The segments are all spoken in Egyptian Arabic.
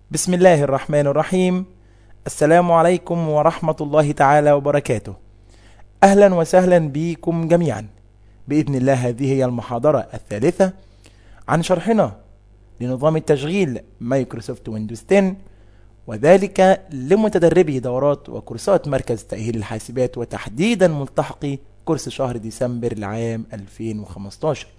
بسم الله الرحمن الرحيم السلام عليكم ورحمة الله تعالى وبركاته أهلا وسهلا بكم جميعا بإذن الله هذه هي المحاضرة الثالثة عن شرحنا لنظام التشغيل مايكروسوفت ويندوز 10 وذلك لمتدربي دورات وكورسات مركز تأهيل الحاسبات وتحديدا ملتحقي كورس شهر ديسمبر العام 2015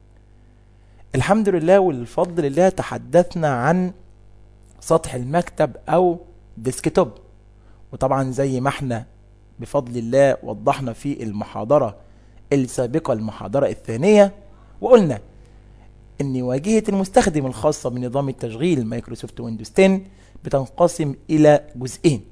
الحمد لله والفضل لله تحدثنا عن سطح المكتب او ديسكتوب وطبعا زي ما احنا بفضل الله وضحنا في المحاضرة السابقة المحاضرة الثانية وقلنا ان واجهة المستخدم الخاصة بنظام التشغيل مايكروسوفت ويندوز 10 بتنقسم الى جزئين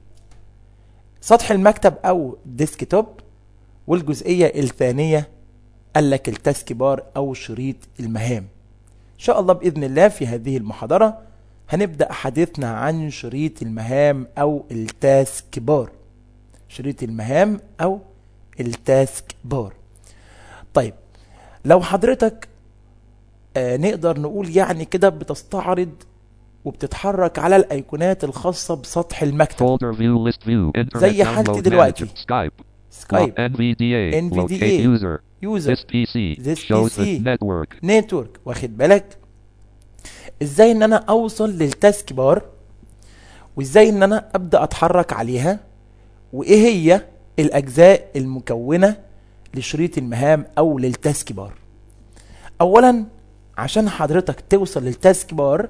سطح المكتب او ديسكتوب والجزئية الثانية قال لك التاسك بار او شريط المهام ان شاء الله باذن الله في هذه المحاضرة هنبدأ حديثنا عن شريط المهام او التاسك بار شريط المهام او التاسك بار طيب لو حضرتك آه نقدر نقول يعني كده بتستعرض وبتتحرك على الايقونات الخاصة بسطح المكتب Folder view list view. Internet زي حالتي download دلوقتي. manager. Skype. سكايب NVDA. NVDA. Locate user. يوزر This PC. This shows PC. the network. نتورك واخد بالك ازاي ان انا اوصل للتاسك بار وازاي ان انا ابدا اتحرك عليها وايه هي الاجزاء المكونه لشريط المهام او للتاسك بار اولا عشان حضرتك توصل للتاسك بار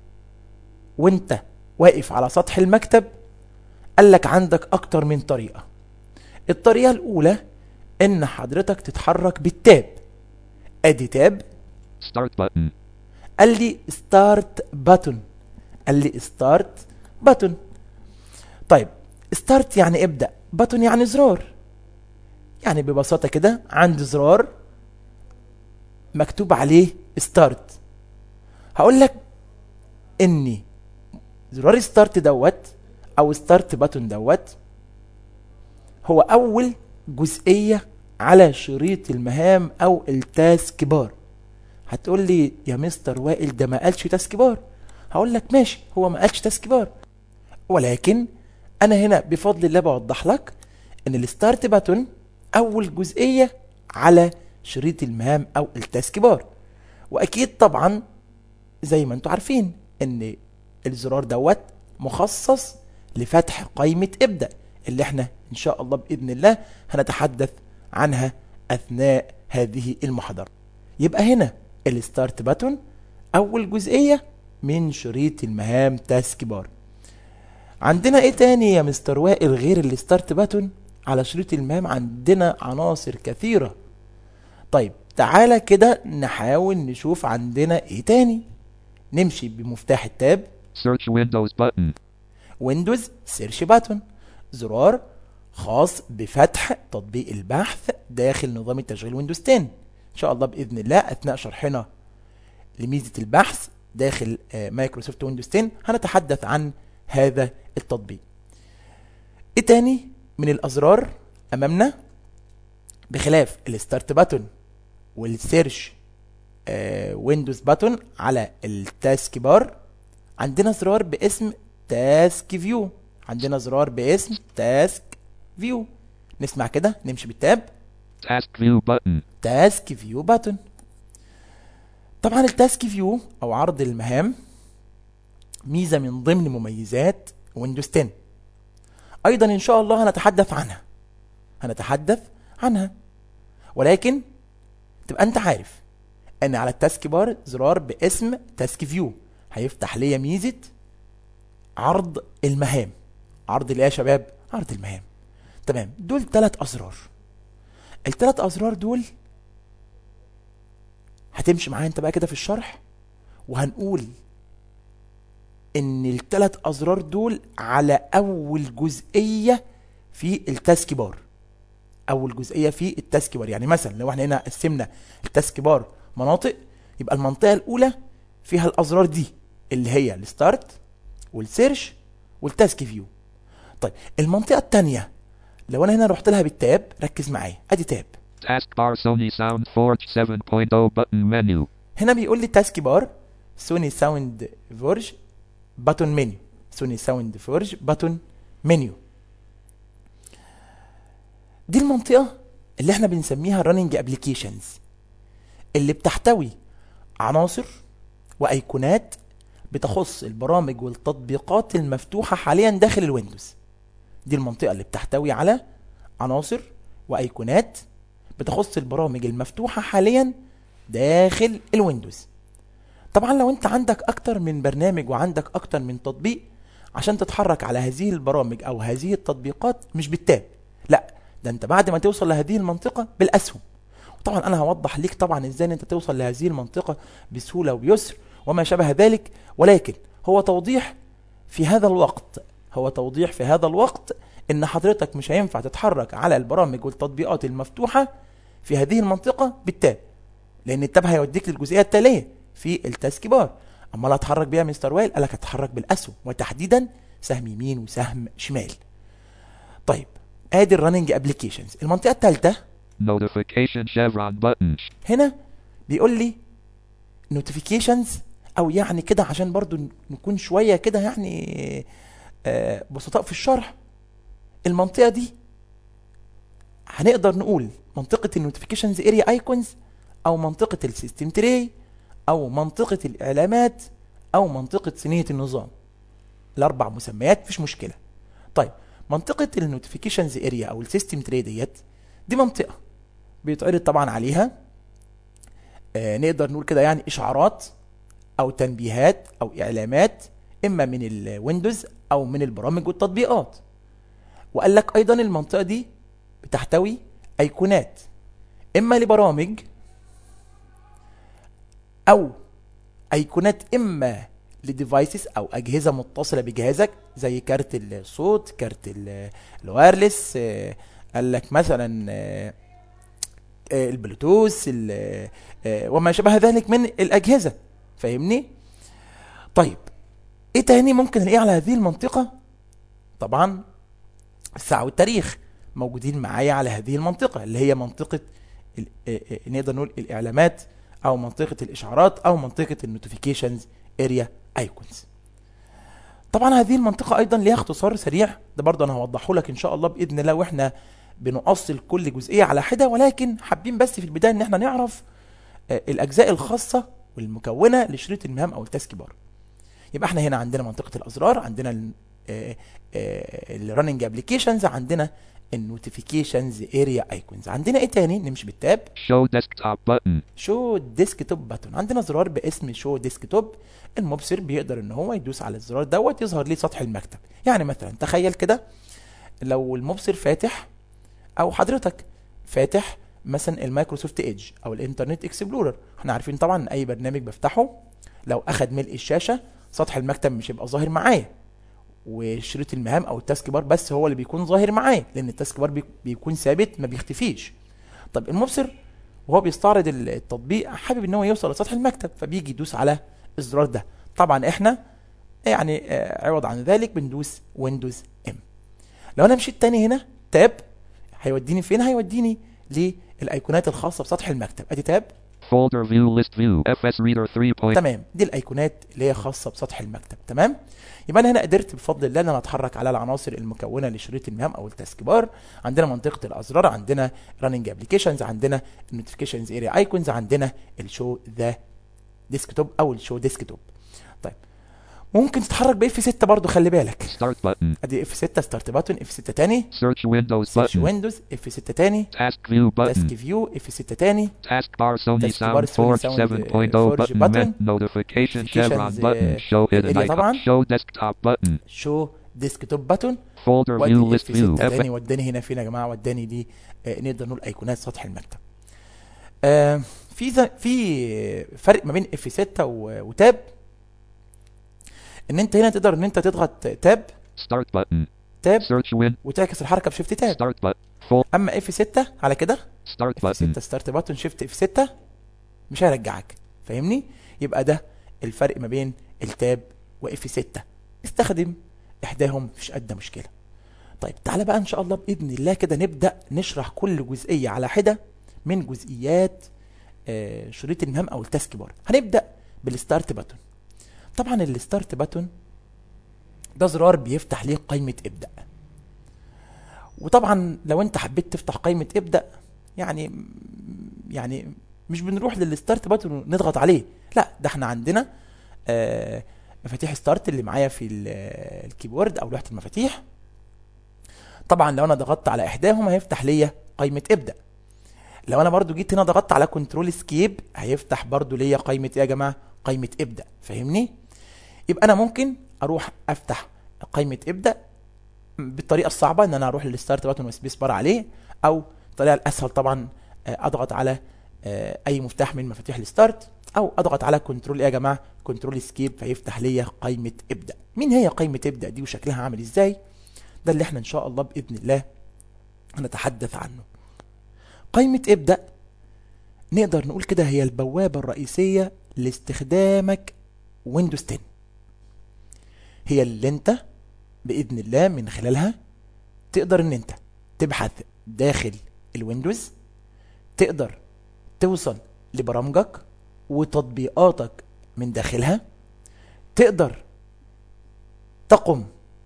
وانت واقف على سطح المكتب قالك عندك اكتر من طريقه الطريقه الاولى ان حضرتك تتحرك بالتاب ادي تاب Start button. قال لي ستارت باتون قال لي ستارت باتون طيب ستارت يعني ابدا باتون يعني زرار يعني ببساطه كده عندي زرار مكتوب عليه ستارت هقول لك اني زرار ستارت دوت او ستارت باتون دوت هو اول جزئيه على شريط المهام او التاسك بار هتقول لي يا مستر وائل ده ما قالش تاسك بار هقول لك ماشي هو ما قالش تاسك بار ولكن انا هنا بفضل الله بوضح لك ان الستارت باتون اول جزئيه على شريط المهام او التاسك بار واكيد طبعا زي ما انتم عارفين ان الزرار دوت مخصص لفتح قائمه ابدا اللي احنا ان شاء الله باذن الله هنتحدث عنها اثناء هذه المحاضره يبقى هنا الستارت باتون اول جزئيه من شريط المهام تاسك بار عندنا ايه تاني يا مستر وائل غير الستارت باتون على شريط المهام عندنا عناصر كثيره طيب تعالى كده نحاول نشوف عندنا ايه تاني نمشي بمفتاح التاب Search Windows button. ويندوز سيرش باتون زرار خاص بفتح تطبيق البحث داخل نظام التشغيل ويندوز 10 ان شاء الله باذن الله اثناء شرحنا لميزه البحث داخل آه، مايكروسوفت ويندوز 10 هنتحدث عن هذا التطبيق ايه تاني من الازرار امامنا بخلاف الستارت باتون والسيرش آه، ويندوز باتون على التاسك بار عندنا زرار باسم تاسك فيو عندنا زرار باسم تاسك فيو نسمع كده نمشي بالتاب Task view button. تاسك فيو باتون طبعا التاسك فيو او عرض المهام ميزه من ضمن مميزات ويندوز 10 ايضا ان شاء الله هنتحدث عنها هنتحدث عنها ولكن تبقى انت عارف ان على التاسك بار زرار باسم تاسك فيو هيفتح ليا ميزه عرض المهام عرض الايه يا شباب عرض المهام تمام دول ثلاث ازرار الثلاث ازرار دول هتمشي معايا انت بقى كده في الشرح وهنقول ان الثلاث ازرار دول على اول جزئيه في التاسك بار اول جزئيه في التاسك بار يعني مثلا لو احنا هنا قسمنا التاسك بار مناطق يبقى المنطقه الاولى فيها الازرار دي اللي هي الستارت والسيرش والتاسك فيو طيب المنطقه الثانيه لو انا هنا رحت لها بالتاب ركز معايا ادي تاب Taskbar Sony Sound Forge 7.0 button menu. هنا بيقول لي تاسك بار سوني ساوند فورج باتون منيو سوني ساوند فورج باتون منيو دي المنطقة اللي احنا بنسميها running applications اللي بتحتوي عناصر وايقونات بتخص البرامج والتطبيقات المفتوحة حاليا داخل الويندوز دي المنطقة اللي بتحتوي على عناصر وايقونات بتخص البرامج المفتوحة حاليا داخل الويندوز طبعا لو انت عندك اكتر من برنامج وعندك اكتر من تطبيق عشان تتحرك على هذه البرامج او هذه التطبيقات مش بالتاب لا ده انت بعد ما توصل لهذه المنطقة بالاسهم طبعا انا هوضح ليك طبعا ازاي ان انت توصل لهذه المنطقة بسهولة وبيسر وما شابه ذلك ولكن هو توضيح في هذا الوقت هو توضيح في هذا الوقت ان حضرتك مش هينفع تتحرك على البرامج والتطبيقات المفتوحة في هذه المنطقة بالتاب لان التاب هيوديك للجزئية التالية في التاسك بار اما لا اتحرك بيها مستر وائل قالك اتحرك بالاسهم وتحديدا سهم يمين وسهم شمال طيب ادي الرننج ابلكيشنز المنطقة الثالثة Notification chevron button. هنا بيقول لي نوتيفيكيشنز او يعني كده عشان برضو نكون شويه كده يعني آه، بسطاء في الشرح المنطقه دي هنقدر نقول منطقه النوتيفيكيشنز اريا ايكونز او منطقه السيستم تري او منطقه الاعلامات او منطقه صينيه النظام الاربع مسميات مفيش مشكله طيب منطقه النوتيفيكيشنز اريا او السيستم تري ديت دي منطقه بيتعرض طبعا عليها آه، نقدر نقول كده يعني اشعارات او تنبيهات او اعلامات اما من الويندوز او من البرامج والتطبيقات وقال لك ايضا المنطقه دي بتحتوي ايقونات اما لبرامج او ايقونات اما لديفايسز او اجهزه متصله بجهازك زي كارت الصوت كارت ال- الوايرلس آه، قال لك مثلا آه، آه، البلوتوث ال- آه، وما شابه ذلك من الاجهزه فاهمني طيب ايه تاني ممكن نلاقيه على هذه المنطقه طبعا الساعه والتاريخ موجودين معايا على هذه المنطقه اللي هي منطقه ال- آه، آه، نقدر نقول الاعلامات او منطقه الاشعارات او منطقه النوتيفيكيشنز اريا ايكونز طبعا هذه المنطقه ايضا ليها اختصار سريع ده برضه انا هوضحه لك ان شاء الله باذن الله واحنا بنؤصل كل جزئيه على حده ولكن حابين بس في البدايه ان احنا نعرف آه، الاجزاء الخاصه والمكونه لشريط المهام او التاسك بار يبقى احنا هنا عندنا منطقه الازرار عندنا الرننج ابلكيشنز عندنا النوتيفيكيشنز اريا ايكونز عندنا ايه تاني نمشي بالتاب Show desktop button. شو ديسكتوب باتون عندنا زرار باسم شو ديسكتوب المبصر بيقدر ان هو يدوس على الزرار دوت يظهر ليه سطح المكتب يعني مثلا تخيل كده لو المبصر فاتح او حضرتك فاتح مثلا المايكروسوفت ايدج او الانترنت اكسبلورر احنا عارفين طبعا ان اي برنامج بفتحه لو اخد ملء الشاشه سطح المكتب مش هيبقى ظاهر معايا وشريط المهام او التاسك بار بس هو اللي بيكون ظاهر معايا لان التاسك بار بي- بيكون ثابت ما بيختفيش طب المبصر وهو بيستعرض ال- التطبيق حابب ان هو يوصل لسطح المكتب فبيجي يدوس على الزرار ده طبعا احنا يعني آه، عوض عن ذلك بندوس ويندوز ام لو انا مشيت تاني هنا تاب هيوديني فين هيوديني للايقونات الخاصه بسطح المكتب ادي تاب Folder view list view. FS Reader 3. تمام دي الايقونات اللي هي خاصه بسطح المكتب تمام يبقى انا هنا قدرت بفضل الله ان انا اتحرك على العناصر المكونه لشريط المهام او التاسك بار عندنا منطقه الازرار عندنا راننج ابلكيشنز عندنا النوتيفيكيشنز اريا ايكونز عندنا الشو ذا ديسكتوب او الشو ديسكتوب طيب ممكن تتحرك باف 6 برضو خلي بالك Start button. ادي اف 6 ستارت باتون اف 6 تاني Search Windows سيرش button. ويندوز اف 6 تاني Task view تاسك button. فيو اف 6 تاني Taskbar Sony Taskbar Sound Sony Forge Sound, 7.0 uh, Forge button. button. Met notification chevron Notifications, button. uh, Show hidden area طبعاً. icon. Show desktop button. شو ديسكتوب باتون Folder view وادي list اف view. 6 F تاني وداني هنا فين يا جماعه وداني دي آه، نقدر نقول ايقونات سطح المكتب آه، في ذا- في فرق ما بين اف 6 و- وتاب ان انت هنا تقدر ان انت تضغط تاب Start button. تاب Search win. وتعكس الحركه بشيفت تاب Start button. Full. اما اف 6 على كده Start اف 6 button. ستارت باتون شيفت اف 6 مش هيرجعك فاهمني يبقى ده الفرق ما بين التاب واف 6 استخدم احداهم مفيش ادنى مشكله طيب تعالى بقى ان شاء الله باذن الله كده نبدا نشرح كل جزئيه على حده من جزئيات آه، شريط المهام او التاسك بار هنبدا بالستارت باتون طبعا الستارت باتون ده زرار بيفتح ليه قائمة ابدأ وطبعا لو انت حبيت تفتح قائمة ابدأ يعني يعني مش بنروح للستارت بutton نضغط عليه لا ده احنا عندنا آه مفاتيح ستارت اللي معايا في ال- الكيبورد او لوحة المفاتيح طبعا لو انا ضغطت على احداهم هيفتح ليا قائمة ابدأ لو انا برضو جيت هنا ضغطت على كنترول سكيب هيفتح برضو ليا قائمة ايه يا جماعة قائمة ابدأ فاهمني يبقى انا ممكن اروح افتح قائمة ابدأ بالطريقة الصعبة ان انا اروح للستارت بutton وسبيس بار عليه او الطريقة الاسهل طبعا آه، اضغط على آه، اي مفتاح من مفاتيح الستارت او اضغط على كنترول ايه يا جماعة كنترول سكيب فيفتح ليا قائمة ابدأ مين هي قائمة ابدأ دي وشكلها عامل ازاي ده اللي احنا ان شاء الله باذن الله هنتحدث عنه قائمة ابدأ نقدر نقول كده هي البوابة الرئيسية لاستخدامك ويندوز 10 هي اللي انت بإذن الله من خلالها تقدر ان انت تبحث داخل الويندوز تقدر توصل لبرامجك وتطبيقاتك من داخلها تقدر تقوم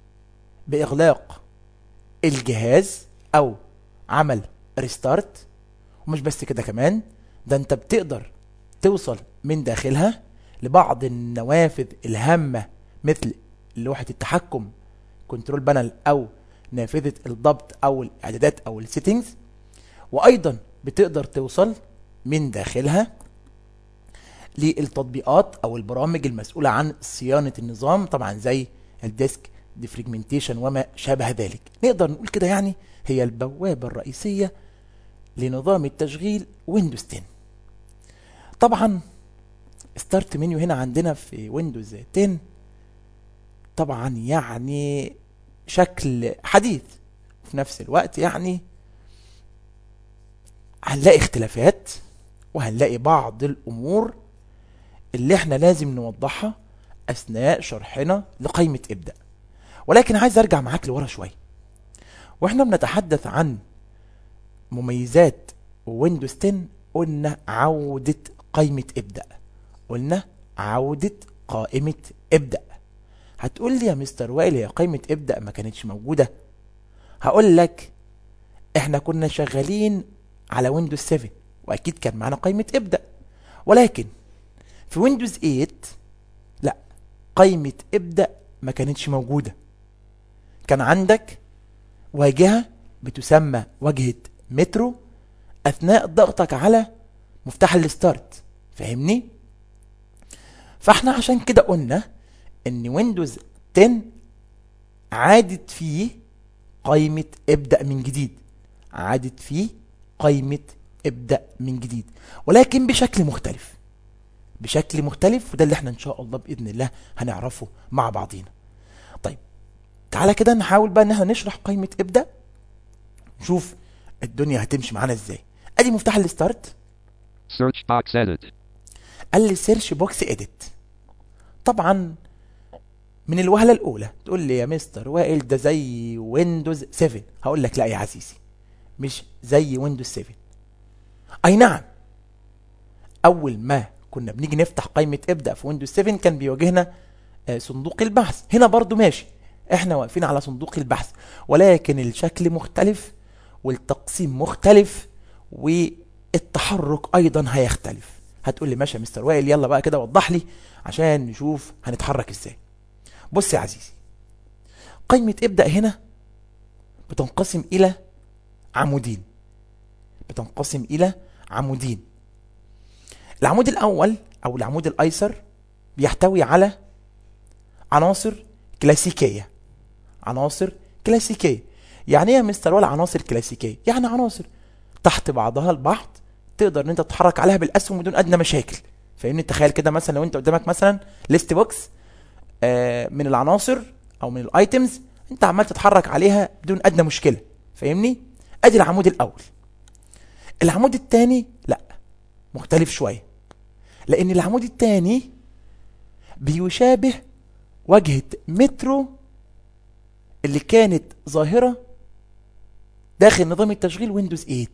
بإغلاق الجهاز أو عمل ريستارت ومش بس كده كمان ده انت بتقدر توصل من داخلها لبعض النوافذ الهامة مثل لوحة التحكم كنترول بانل او نافذة الضبط او الاعدادات او السيتنجز وايضا بتقدر توصل من داخلها للتطبيقات او البرامج المسؤولة عن صيانة النظام طبعا زي الديسك ديفريجمنتيشن وما شابه ذلك نقدر نقول كده يعني هي البوابة الرئيسية لنظام التشغيل ويندوز 10 طبعا ستارت منيو هنا عندنا في ويندوز 10 طبعا يعني شكل حديث في نفس الوقت يعني هنلاقي اختلافات وهنلاقي بعض الامور اللي احنا لازم نوضحها اثناء شرحنا لقائمة ابدأ ولكن عايز ارجع معاك لورا شوية واحنا بنتحدث عن مميزات ويندوز 10 قلنا عودة قائمة ابدأ قلنا عودة قائمة ابدأ هتقول لي يا مستر وائل هي قائمة ابدأ ما كانتش موجودة هقول لك احنا كنا شغالين على ويندوز 7 واكيد كان معانا قائمة ابدأ ولكن في ويندوز 8 لا قائمة ابدأ ما كانتش موجودة كان عندك واجهة بتسمى واجهة مترو اثناء ضغطك على مفتاح الستارت فاهمني فاحنا عشان كده قلنا ان ويندوز 10 عادت فيه قائمة ابدأ من جديد عادت فيه قائمة ابدأ من جديد ولكن بشكل مختلف بشكل مختلف وده اللي احنا ان شاء الله باذن الله هنعرفه مع بعضينا طيب تعالى كده نحاول بقى ان احنا نشرح قائمة ابدأ نشوف الدنيا هتمشي معانا ازاي ادي مفتاح الستارت Search box edit. قال لي سيرش بوكس اديت طبعا من الوهله الاولى تقول لي يا مستر وائل ده زي ويندوز 7 هقول لك لا يا عزيزي مش زي ويندوز 7 اي نعم اول ما كنا بنيجي نفتح قائمه ابدا في ويندوز 7 كان بيواجهنا آه، صندوق البحث هنا برضو ماشي احنا واقفين على صندوق البحث ولكن الشكل مختلف والتقسيم مختلف والتحرك ايضا هيختلف هتقول لي ماشي يا مستر وائل يلا بقى كده وضح لي عشان نشوف هنتحرك ازاي بص يا عزيزي قائمة ابدأ هنا بتنقسم إلى عمودين بتنقسم إلى عمودين العمود الأول أو العمود الأيسر بيحتوي على عناصر كلاسيكية عناصر كلاسيكية يعني ايه يا مستر ولا عناصر كلاسيكية يعني عناصر تحت بعضها البعض تقدر ان انت تتحرك عليها بالاسهم بدون ادنى مشاكل فاهمني تخيل كده مثلا لو انت قدامك مثلا ليست بوكس آه، من العناصر او من الايتمز انت عمال تتحرك عليها بدون ادنى مشكله فاهمني ادي العمود الاول العمود الثاني لا مختلف شويه لان العمود الثاني بيشابه واجهه مترو اللي كانت ظاهره داخل نظام التشغيل ويندوز 8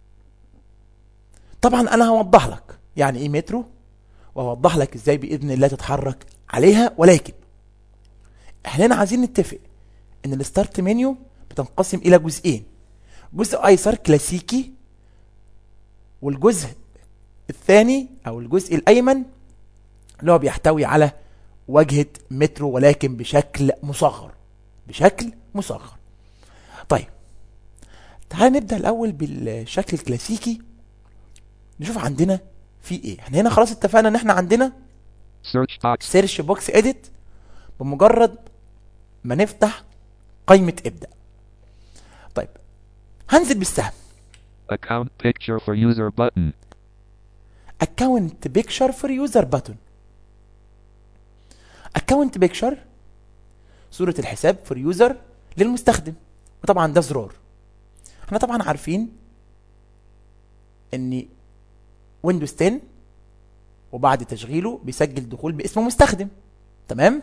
طبعا انا هوضح لك يعني ايه مترو وهوضح لك ازاي باذن الله تتحرك عليها ولكن احنا هنا عايزين نتفق ان الستارت منيو بتنقسم الى جزئين جزء ايسر كلاسيكي والجزء الثاني او الجزء الايمن اللي هو بيحتوي على واجهة مترو ولكن بشكل مصغر بشكل مصغر طيب تعال نبدأ الأول بالشكل الكلاسيكي نشوف عندنا في ايه احنا هنا خلاص اتفقنا ان احنا عندنا Search box. سيرش بوكس اديت بمجرد ما نفتح قائمة ابدأ طيب هنزل بالسهم Account picture for user button. اكونت بيكشر فور يوزر بutton اكونت بيكشر صورة الحساب فور يوزر للمستخدم وطبعا ده زرار احنا طبعا عارفين ان ويندوز 10 وبعد تشغيله بيسجل دخول باسم مستخدم تمام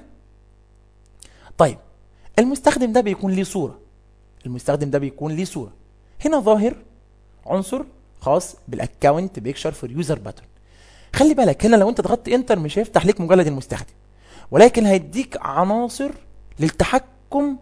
طيب المستخدم ده بيكون ليه صورة المستخدم ده بيكون ليه صورة هنا ظاهر عنصر خاص بالاكونت بيكشر فور يوزر باتون خلي بالك هنا لو انت ضغطت انتر مش هيفتح ليك مجلد المستخدم ولكن هيديك عناصر للتحكم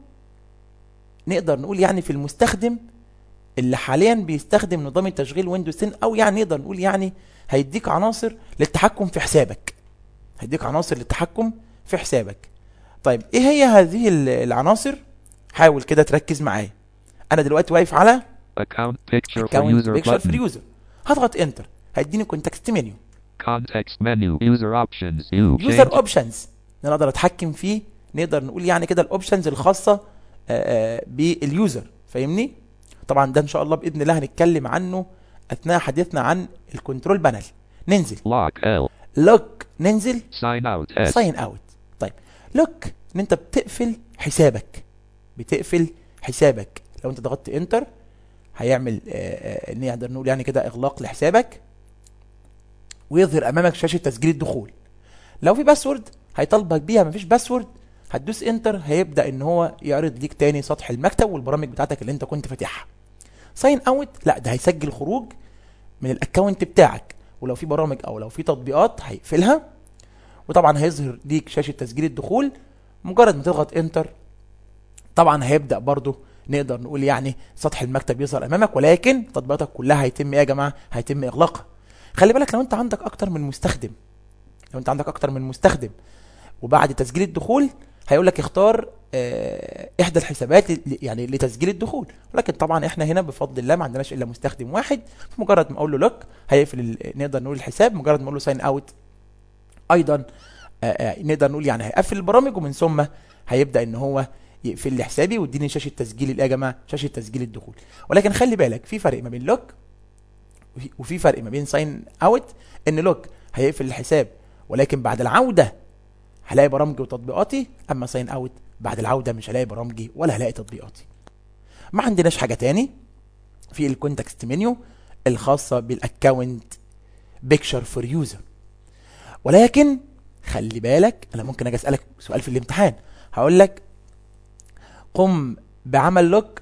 نقدر نقول يعني في المستخدم اللي حاليا بيستخدم نظام التشغيل ويندوز 10 او يعني نقدر نقول يعني هيديك عناصر للتحكم في حسابك هيديك عناصر للتحكم في حسابك طيب ايه هي هذه ال- العناصر حاول كده تركز معايا انا دلوقتي واقف على Account picture for اكونت user بيكشر فور button. يوزر هضغط انتر هيديني كونتكست منيو Context menu. User options. You. يوزر Change. اوبشنز انا اقدر اتحكم فيه نقدر نقول يعني كده الاوبشنز الخاصه آه، آه، باليوزر فاهمني طبعا ده ان شاء الله باذن الله هنتكلم عنه اثناء حديثنا عن الكنترول بانل ننزل Lock L. لوك ننزل Sign out S. ساين اوت طيب لوك ان انت بتقفل حسابك بتقفل حسابك لو انت ضغطت انتر هيعمل آه، آه، نقدر نقول يعني كده اغلاق لحسابك ويظهر امامك شاشه تسجيل الدخول لو في باسورد هيطالبك بيها مفيش باسورد هتدوس انتر هيبدا ان هو يعرض ليك تاني سطح المكتب والبرامج بتاعتك اللي انت كنت فاتحها ساين اوت لا ده هيسجل خروج من الاكونت بتاعك ولو في برامج او لو في تطبيقات هيقفلها وطبعا هيظهر ليك شاشه تسجيل الدخول مجرد ما تضغط انتر طبعا هيبدا برضو نقدر نقول يعني سطح المكتب يظهر امامك ولكن تطبيقاتك كلها هيتم ايه يا جماعه هيتم اغلاقها خلي بالك لو انت عندك اكتر من مستخدم لو انت عندك اكتر من مستخدم وبعد تسجيل الدخول هيقول لك اختار آه، احدى الحسابات ل- يعني لتسجيل الدخول ولكن طبعا احنا هنا بفضل الله ما عندناش الا مستخدم واحد مجرد ما اقول له لوك هيقفل ال- نقدر نقول الحساب مجرد ما اقول له ساين اوت ايضا آه، آه، نقدر نقول يعني هيقفل البرامج ومن ثم هيبدا ان هو يقفل لي حسابي ويديني شاشه تسجيل الايه يا جماعه شاشه تسجيل الدخول ولكن خلي بالك في فرق ما بين لوك وفي- وفي فرق ما بين ساين اوت ان لوك هيقفل الحساب ولكن بعد العوده هلاقي برامجي وتطبيقاتي اما ساين اوت بعد العوده مش هلاقي برامجي ولا هلاقي تطبيقاتي ما عندناش حاجه تاني في الكونتكست منيو الخاصه بالاكونت بيكشر فور يوزر ولكن خلي بالك انا ممكن اجي اسالك سؤال في الامتحان هقول لك قم بعمل لوك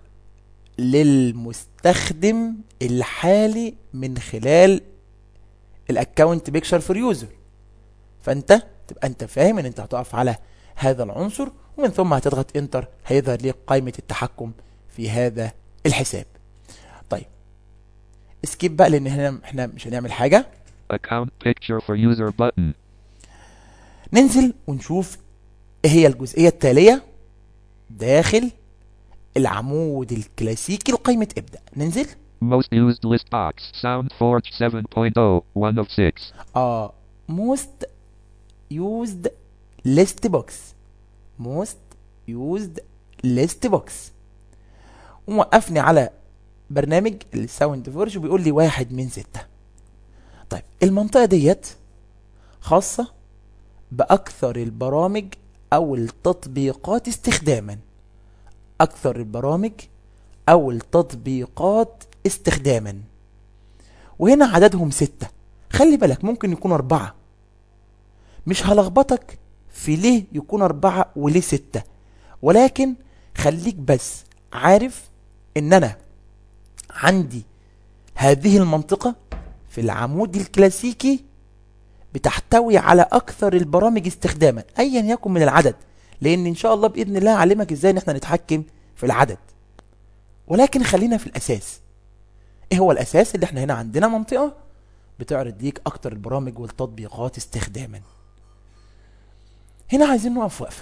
للمستخدم الحالي من خلال الاكونت بيكشر فور يوزر فانت تبقى انت فاهم ان انت هتقف على هذا العنصر ومن ثم هتضغط انتر هيظهر لك قائمه التحكم في هذا الحساب طيب اسكيب بقى لان هنا احنا مش هنعمل حاجه Account picture for user button. ننزل ونشوف ايه هي الجزئية التالية داخل العمود الكلاسيكي لقائمة ابدأ ننزل Most used list box. SoundForge 7.0. 1 of 6. اه most used list box most used list box وموقفني على برنامج الساوند فورج وبيقول لي واحد من ستة طيب المنطقة ديت خاصة بأكثر البرامج أو التطبيقات استخداما أكثر البرامج أو التطبيقات استخداما وهنا عددهم ستة خلي بالك ممكن يكون أربعة مش هلخبطك في ليه يكون أربعة وليه ستة ولكن خليك بس عارف إن أنا عندي هذه المنطقة في العمود الكلاسيكي بتحتوي على أكثر البرامج استخداما أيا يكن من العدد لان ان شاء الله باذن الله اعلمك ازاي ان احنا نتحكم في العدد ولكن خلينا في الاساس ايه هو الاساس اللي احنا هنا عندنا منطقه بتعرض ليك اكتر البرامج والتطبيقات استخداما هنا عايزين نقف وقفه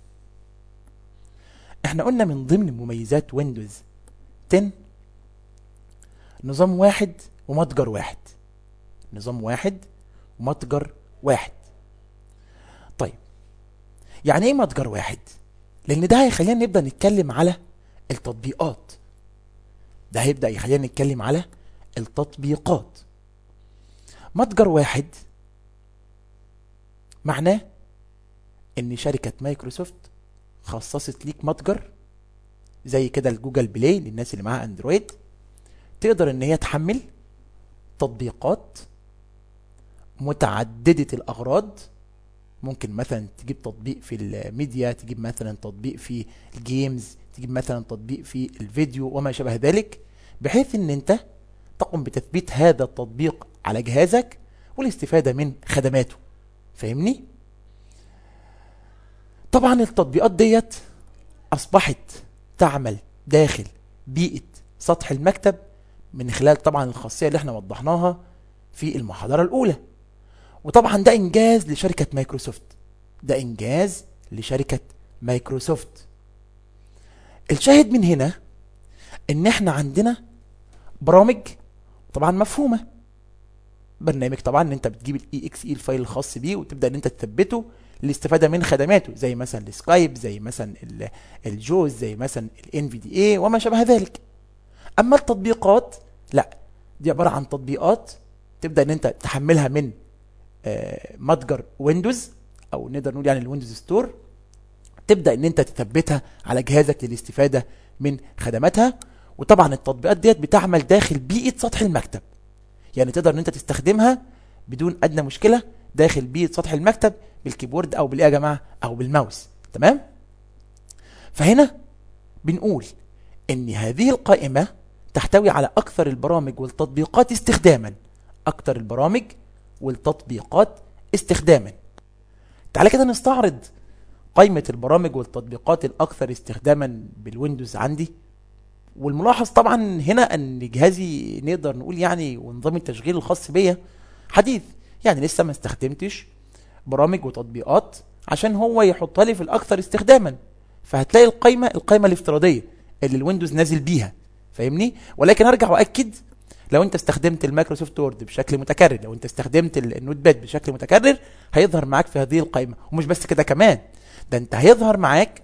احنا قلنا من ضمن مميزات ويندوز 10 نظام واحد ومتجر واحد نظام واحد ومتجر واحد طيب يعني ايه متجر واحد لان ده هيخلينا نبدا نتكلم على التطبيقات ده هيبدا يخلينا نتكلم على التطبيقات متجر واحد معناه ان شركه مايكروسوفت خصصت ليك متجر زي كده الجوجل بلاي للناس اللي معاها اندرويد تقدر ان هي تحمل تطبيقات متعددة الأغراض ممكن مثلا تجيب تطبيق في الميديا تجيب مثلا تطبيق في الجيمز تجيب مثلا تطبيق في الفيديو وما شابه ذلك بحيث ان انت تقوم بتثبيت هذا التطبيق على جهازك والاستفادة من خدماته فاهمني؟ طبعا التطبيقات ديت أصبحت تعمل داخل بيئة سطح المكتب من خلال طبعا الخاصية اللي احنا وضحناها في المحاضرة الأولى وطبعا ده إنجاز لشركة مايكروسوفت ده إنجاز لشركة مايكروسوفت الشاهد من هنا إن احنا عندنا برامج طبعا مفهومة برنامج طبعا ان انت بتجيب الاي اكس اي الفايل الخاص بيه وتبدا ان انت تثبته للاستفاده من خدماته زي مثلا السكايب زي مثلا ال- الجوز زي مثلا الان في دي اي وما شابه ذلك اما التطبيقات لا دي عباره عن تطبيقات تبدا ان انت تحملها من آه، متجر ويندوز او نقدر نقول يعني الويندوز ستور تبدا ان انت تثبتها على جهازك للاستفاده من خدماتها وطبعا التطبيقات ديت بتعمل داخل بيئه سطح المكتب يعني تقدر ان انت تستخدمها بدون ادنى مشكله داخل بيئه سطح المكتب بالكيبورد او بالايه يا جماعه او بالماوس تمام فهنا بنقول ان هذه القائمه تحتوي على اكثر البرامج والتطبيقات استخداما اكثر البرامج والتطبيقات استخداما تعالى كده نستعرض قائمه البرامج والتطبيقات الاكثر استخداما بالويندوز عندي والملاحظ طبعا هنا ان جهازي نقدر نقول يعني ونظام التشغيل الخاص بيا حديث يعني لسه ما استخدمتش برامج وتطبيقات عشان هو يحطها لي في الاكثر استخداما فهتلاقي القائمه القائمه الافتراضيه اللي الويندوز نازل بيها فاهمني ولكن ارجع واكد لو انت استخدمت المايكروسوفت وورد بشكل متكرر لو انت استخدمت ال- النوت باد بشكل متكرر هيظهر معاك في هذه القائمه ومش بس كده كمان ده انت هيظهر معاك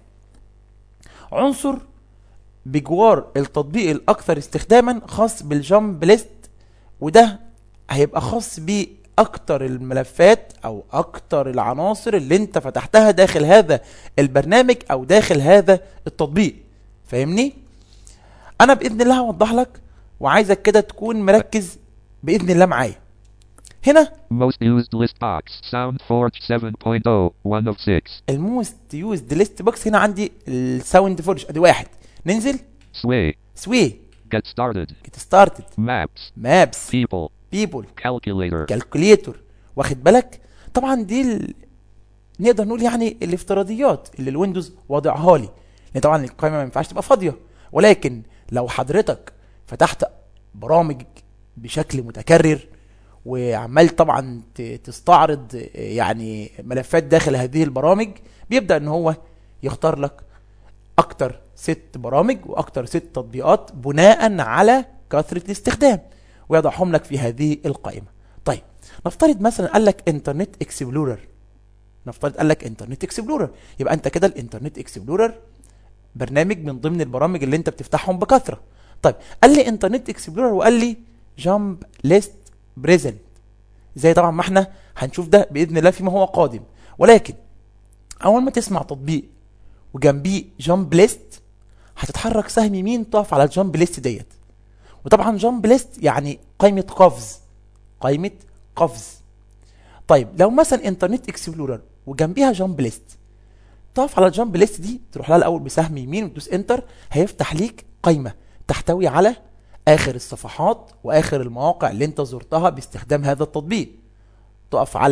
عنصر بجوار التطبيق الاكثر استخداما خاص بالجامب ليست وده هيبقى خاص باكتر الملفات او اكتر العناصر اللي انت فتحتها داخل هذا البرنامج او داخل هذا التطبيق فاهمني انا باذن الله هوضح لك وعايزك كده تكون مركز باذن الله معايا هنا Most used list box. SoundForge 7.0. 1 of 6. الموست يوزد ليست بوكس هنا عندي الساوند فورج ادي واحد ننزل Sway. سوي Get started. جيت ستارتد Maps. مابس People. بيبول Calculator. كالكوليتور واخد بالك طبعا دي ال... نقدر نقول يعني الافتراضيات اللي الويندوز واضعها لي لان طبعا القائمه ما ينفعش تبقى فاضيه ولكن لو حضرتك فتحت برامج بشكل متكرر وعمال طبعا ت- تستعرض آه، يعني ملفات داخل هذه البرامج بيبدا ان هو يختار لك اكتر ست برامج واكتر ست تطبيقات بناء على كثره الاستخدام ويضعهم لك في هذه القائمه طيب نفترض مثلا قال لك انترنت اكسبلورر نفترض قال لك انترنت اكسبلورر يبقى انت كده الانترنت اكسبلورر برنامج من ضمن البرامج اللي انت بتفتحهم بكثره طيب قال لي انترنت اكسبلورر وقال لي جامب ليست بريزنت زي طبعا ما احنا هنشوف ده باذن الله فيما هو قادم ولكن اول ما تسمع تطبيق وجنبيه جامب ليست هتتحرك سهم يمين تقف على الجامب ليست ديت وطبعا جامب ليست يعني قائمه قفز قائمه قفز طيب لو مثلا انترنت اكسبلورر وجنبيها جامب ليست تقف على الجامب ليست دي تروح لها الاول بسهم يمين وتدوس انتر هيفتح ليك قائمه تحتوي على اخر الصفحات واخر المواقع اللي انت زرتها باستخدام هذا التطبيق تقف على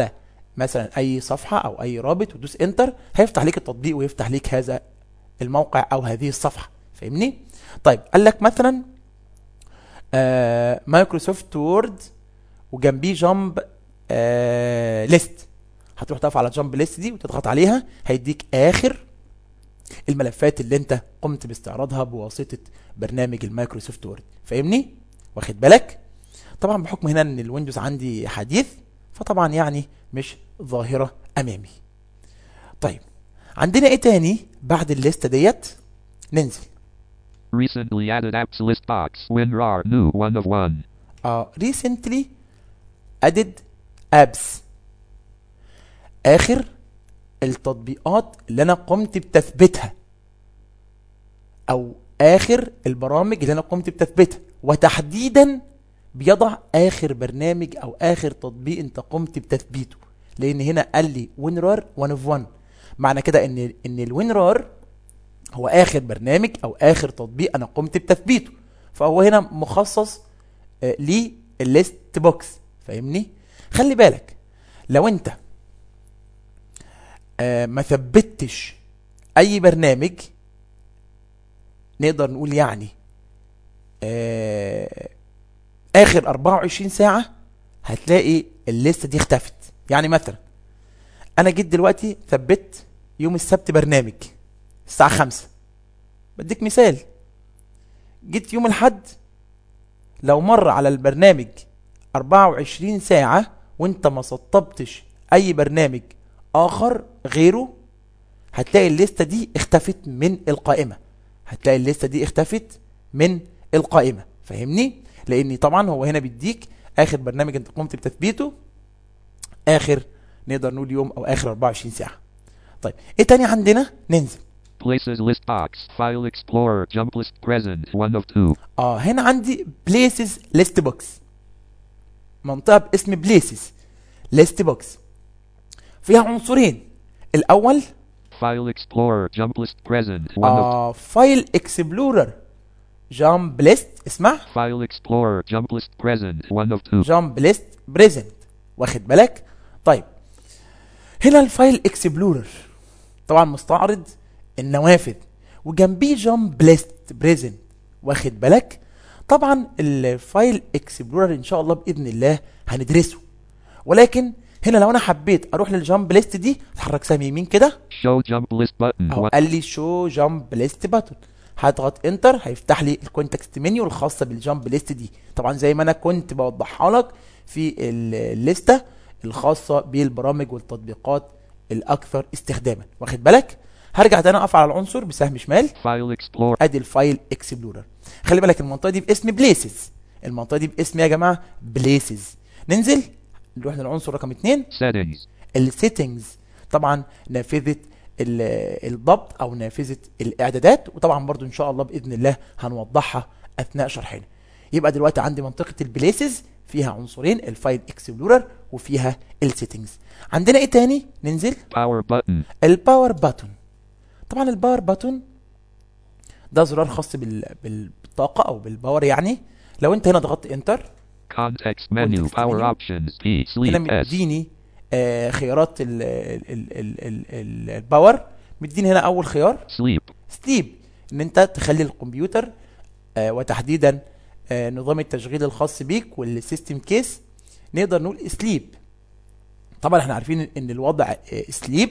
مثلا اي صفحه او اي رابط وتدوس انتر هيفتح لك التطبيق ويفتح لك هذا الموقع او هذه الصفحه فاهمني طيب قال لك مثلا آه مايكروسوفت وورد وجنبيه جامب آه ليست هتروح تقف على جامب ليست دي وتضغط عليها هيديك اخر الملفات اللي انت قمت باستعراضها بواسطه برنامج المايكروسوفت وورد فاهمني واخد بالك طبعا بحكم هنا ان الويندوز عندي حديث فطبعا يعني مش ظاهره امامي طيب عندنا ايه تاني بعد الليسته ديت ننزل Recently added apps list box. WinRAR new 1 of 1. اه recently added apps اخر التطبيقات اللي انا قمت بتثبيتها او اخر البرامج اللي انا قمت بتثبيتها وتحديدا بيضع اخر برنامج او اخر تطبيق انت قمت بتثبيته لان هنا قال لي وينرار 1 اوف 1 معنى كده ان ان الوينرار هو اخر برنامج او اخر تطبيق انا قمت بتثبيته فهو هنا مخصص آه، للليست بوكس فاهمني خلي بالك لو انت آه، ما ثبتش اي برنامج نقدر نقول يعني آه، اخر 24 ساعة هتلاقي الليستة دي اختفت يعني مثلا انا جيت دلوقتي ثبت يوم السبت برنامج الساعة خمسة بديك مثال جيت يوم الحد لو مر على البرنامج 24 ساعة وانت ما سطبتش اي برنامج اخر غيره هتلاقي الليستة دي اختفت من القائمة هتلاقي الليستة دي اختفت من القائمة فاهمني لان طبعا هو هنا بيديك اخر برنامج انت قمت بتثبيته اخر نقدر نقول يوم او اخر 24 ساعة طيب ايه تاني عندنا ننزل Places list box. File Explorer. Jump list present. 1 of 2. اه هنا عندي بليسز ليست بوكس منطقة باسم بليسز ليست بوكس فيها عنصرين الاول File Explorer. Jump list present. 1 of آه فايل اكسبلورر جامب ليست اسمع 2. File Explorer. Jump list present. 1 of 2. جامب ليست بريزنت واخد بالك طيب هنا الفايل اكسبلورر طبعا مستعرض النوافذ وجنبيه جامب ليست بريزنت واخد بالك طبعا الفايل اكسبلورر ان شاء الله باذن الله هندرسه ولكن هنا لو انا حبيت اروح للجامب ليست دي اتحرك سهم يمين كده Show jump list button. او 1. قال لي شو جامب ليست باتون هضغط انتر هيفتح لي الكونتكست منيو الخاصه بالجامب ليست دي طبعا زي ما انا كنت بوضحها لك في الليسته الخاصه بالبرامج والتطبيقات الاكثر استخداما واخد بالك هرجع تاني اقف على العنصر بسهم شمال File Explorer. ادي الفايل اكسبلورر خلي بالك المنطقه دي باسم بليسز المنطقه دي باسم يا جماعه بليسز ننزل نروح للعنصر رقم 2 Settings. السيتنجز طبعا نافذه ال- الضبط او نافذه الاعدادات وطبعا برضو ان شاء الله باذن الله هنوضحها اثناء شرحنا يبقى دلوقتي عندي منطقه البليسز فيها عنصرين الفايل اكسبلورر وفيها السيتنجز عندنا ايه تاني ننزل Power button. الباور باتون طبعا الباور باتون ده زرار خاص بال... بال- بالطاقه او بالباور يعني لو انت هنا ضغطت انتر Context menu. Context Power menu. options. P. هنا Sleep. S. مديني آه خيارات ال ال ال ال ال ال الباور مديني هنا اول خيار Sleep. ستيب ان انت تخلي الكمبيوتر آه وتحديدا آه نظام التشغيل الخاص بيك والسيستم كيس نقدر نقول سليب طبعا احنا عارفين ان الوضع آه سليب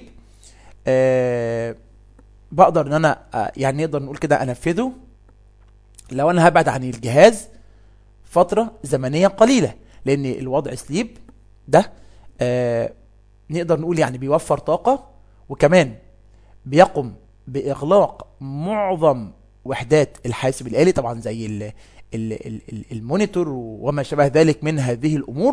آه بقدر ان انا آه يعني نقدر نقول كده انفذه لو انا هبعد عن الجهاز فترة زمنية قليلة لان الوضع سليب ده آه نقدر نقول يعني بيوفر طاقة وكمان بيقوم بإغلاق معظم وحدات الحاسب الآلي طبعا زي ال ال ال ال المونيتور وما شابه ذلك من هذه الأمور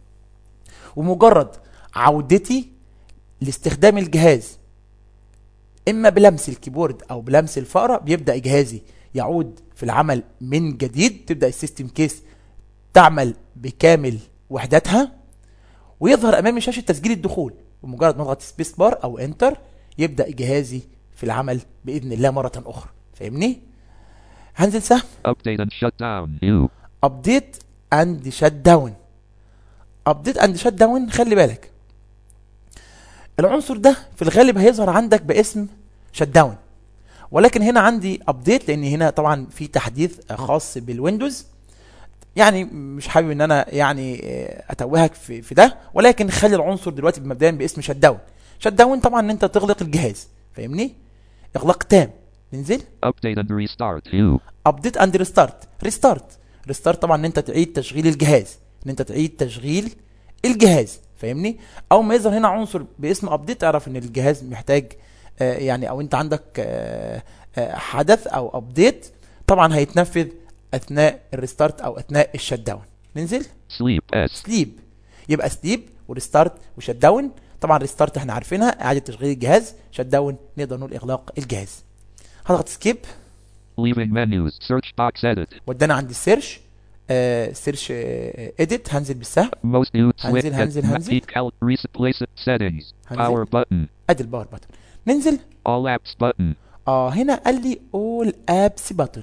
ومجرد عودتي لاستخدام الجهاز إما بلمس الكيبورد أو بلمس الفأرة بيبدأ جهازي يعود في العمل من جديد تبدأ السيستم كيس تعمل بكامل وحداتها ويظهر امامي شاشه تسجيل الدخول بمجرد ما اضغط سبيس بار او انتر يبدا جهازي في العمل باذن الله مره اخرى فاهمني هنزل سهم Update and shut down. U. ابديت اند شت داون ابديت اند شت داون خلي بالك العنصر ده في الغالب هيظهر عندك باسم شت داون ولكن هنا عندي ابديت لان هنا طبعا في تحديث خاص بالويندوز يعني مش حابب ان انا يعني آه، اتوهك في, في ده ولكن خلي العنصر دلوقتي مبدئيا باسم شت داون شت داون طبعا ان انت تغلق الجهاز فاهمني اغلاق تام ننزل Update and restart. U. ابديت اند ريستارت ريستارت ريستارت طبعا ان انت تعيد تشغيل الجهاز ان انت تعيد تشغيل الجهاز فاهمني او ما يظهر هنا عنصر باسم ابديت اعرف ان الجهاز محتاج آه، يعني او انت عندك آه، آه، حدث او ابديت طبعا هيتنفذ اثناء الريستارت او اثناء الشت داون ننزل Sleep. S. سليب يبقى سليب وريستارت وشت داون طبعا ريستارت احنا عارفينها اعاده تشغيل الجهاز شت داون نقدر نقول اغلاق الجهاز هضغط سكيب Leaving menus. Search box edit. ودانا عند السيرش آه سيرش اديت هنزل بالسهم Most new switch. هنزل- هنزل- Get- هنزل. Peak out. Reset. Place it. Settings. هنزل. Power button. ادي الباور بutton ننزل All apps button. اه هنا قال لي اول ابس بutton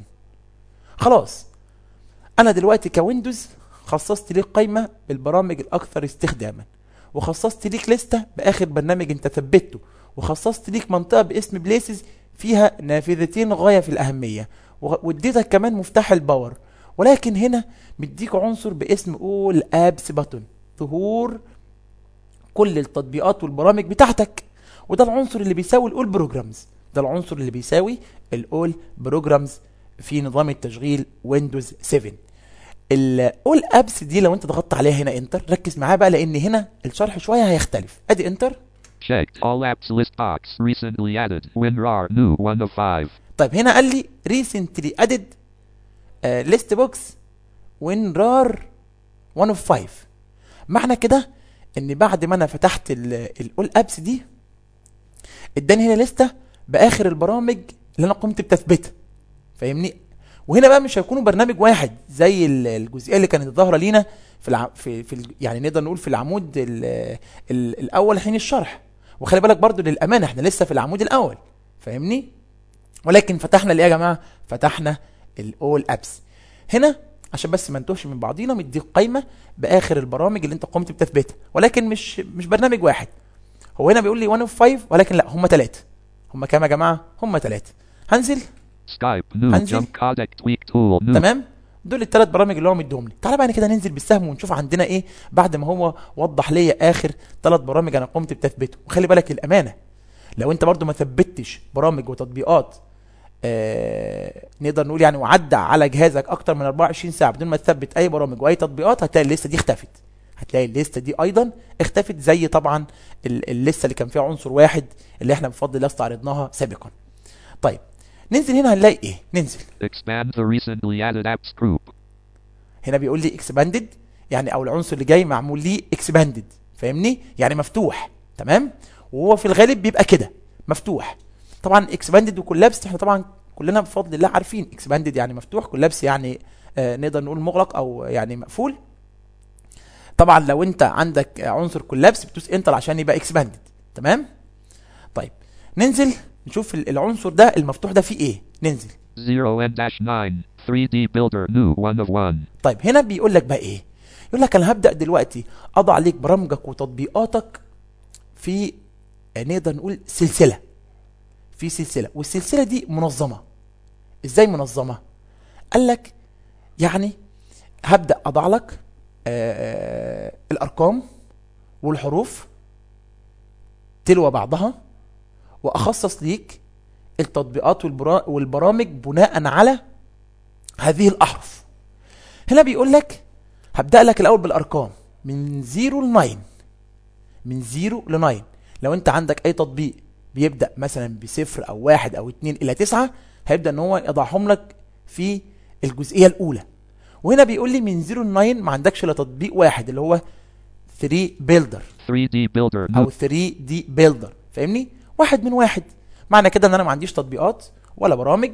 خلاص انا دلوقتي كويندوز خصصت ليك قائمه بالبرامج الاكثر استخداما وخصصت ليك لسته باخر برنامج انت ثبته وخصصت ليك منطقه باسم بليسز فيها نافذتين غايه في الاهميه وغ- واديتك كمان مفتاح الباور ولكن هنا مديك عنصر باسم اول ابس بutton ظهور كل التطبيقات والبرامج بتاعتك وده العنصر اللي بيساوي الاول بروجرامز ده العنصر اللي بيساوي الاول بروجرامز في نظام التشغيل ويندوز 7 الاول ابس دي لو انت ضغطت عليها هنا انتر ركز معايا بقى لان هنا الشرح شويه هيختلف ادي انتر Checked. All apps list box. Recently added. WinRAR. New. 1 of 5. طيب هنا قال لي ريسنتلي ادد ليست بوكس وين رار 1 اوف 5 معنى كده ان بعد ما انا فتحت الاول ابس دي اداني هنا لسته باخر البرامج اللي انا قمت بتثبيتها فاهمني وهنا بقى مش هيكونوا برنامج واحد زي ال- الجزئيه اللي كانت ظاهره لينا في الع... في, في ال... يعني نقدر نقول في العمود ال... ال... الاول حين الشرح وخلي بالك برضو للامانه احنا لسه في العمود الاول فاهمني ولكن فتحنا الايه يا جماعه فتحنا الاول ابس هنا عشان بس ما نتوهش من بعضينا مديك قايمه باخر البرامج اللي انت قمت بتثبيتها ولكن مش مش برنامج واحد هو هنا بيقول لي 1 اوف 5 ولكن لا هم ثلاثه هم كام يا جماعه هم ثلاثه هنزل Skype. New. هنزل. Jump codec tweak tool. New. تمام دول الثلاث برامج اللي هو مديهم لي تعالى بقى كده ننزل بالسهم ونشوف عندنا ايه بعد ما هو وضح لي اخر ثلاث برامج انا قمت بتثبيته وخلي بالك الامانه لو انت برضو ما ثبتش برامج وتطبيقات آه نقدر نقول يعني وعدى على جهازك اكتر من 24 ساعه بدون ما تثبت اي برامج واي تطبيقات هتلاقي الليسته دي اختفت هتلاقي الليسته دي ايضا اختفت زي طبعا ال- الليسته اللي كان فيها عنصر واحد اللي احنا بفضل الله استعرضناها سابقا طيب ننزل هنا هنلاقي ايه ننزل Expand the recently added apps group. هنا بيقول لي اكسباندد يعني او العنصر اللي جاي معمول ليه اكسباندد فاهمني يعني مفتوح تمام وهو في الغالب بيبقى كده مفتوح طبعا اكسباندد وكولابس احنا طبعا كلنا بفضل الله عارفين اكسباندد يعني مفتوح كولابس يعني آه نقدر نقول مغلق او يعني مقفول طبعا لو انت عندك عنصر كولابس بتدوس انتر عشان يبقى اكسباندد تمام طيب ننزل نشوف ال- العنصر ده المفتوح ده فيه ايه ننزل 0 n dash 9. 3D builder. New. 1 of 1. طيب هنا بيقول لك بقى ايه يقول لك انا هبدا دلوقتي اضع عليك برامجك وتطبيقاتك في آه، نقدر نقول سلسله في سلسله والسلسله دي منظمه ازاي منظمه قال لك يعني هبدا اضع لك آه، الارقام والحروف تلو بعضها واخصص ليك التطبيقات والبرا- والبرامج بناء على هذه الاحرف هنا بيقول لك هبدأ لك الأول بالأرقام من 0 ل 9 من 0 ل 9 لو أنت عندك أي تطبيق بيبدأ مثلا بصفر أو واحد أو اتنين إلى تسعة هيبدأ إن هو يضعهم لك في الجزئية الأولى وهنا بيقول لي من 0 ل 9 ما عندكش إلا تطبيق واحد اللي هو 3 بيلدر 3D builder. او New. 3 دي بيلدر فاهمني واحد من واحد معنى كده ان انا ما عنديش تطبيقات ولا برامج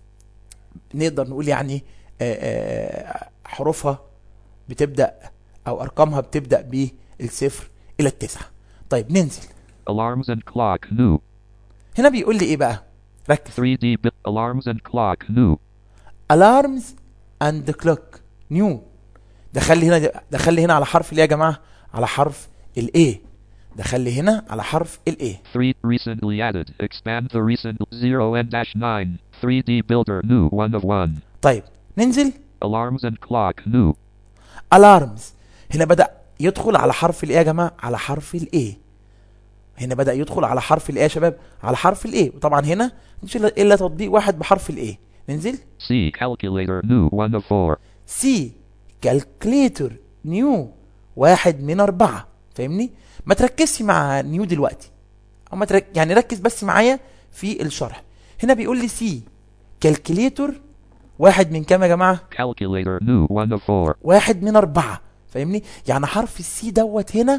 نقدر نقول يعني آه، آه، حروفها بتبدا او ارقامها بتبدا بالصفر الى التسعه طيب ننزل Alarms and clock. New. هنا بيقول لي ايه بقى ركز 3D bu- alarms and clock. New. alarms and clock new دخل لي هنا دخل لي هنا على حرف الايه يا جماعه على حرف الايه دخل لي هنا على حرف الايه 3. Recently added. Expand the recent 0N-9. 3D Builder. New. 1 of 1. طيب ننزل Alarms and clock. New. الارمز هنا بدا يدخل على حرف الايه يا جماعه على حرف الايه هنا بدا يدخل على حرف الايه يا شباب على حرف الايه وطبعا هنا مش الا إلا تطبيق واحد بحرف الايه ننزل C. Calculator. New. 1 of 4. سي كالكليتور نيو واحد من أربعة فاهمني ما تركزش مع نيو دلوقتي أو ما ترك... يعني ركز بس معايا في الشرح هنا بيقول لي سي كالكليتور واحد من كام يا جماعة Calculator. New. 1 of 4. واحد من أربعة فاهمني يعني حرف السي دوت هنا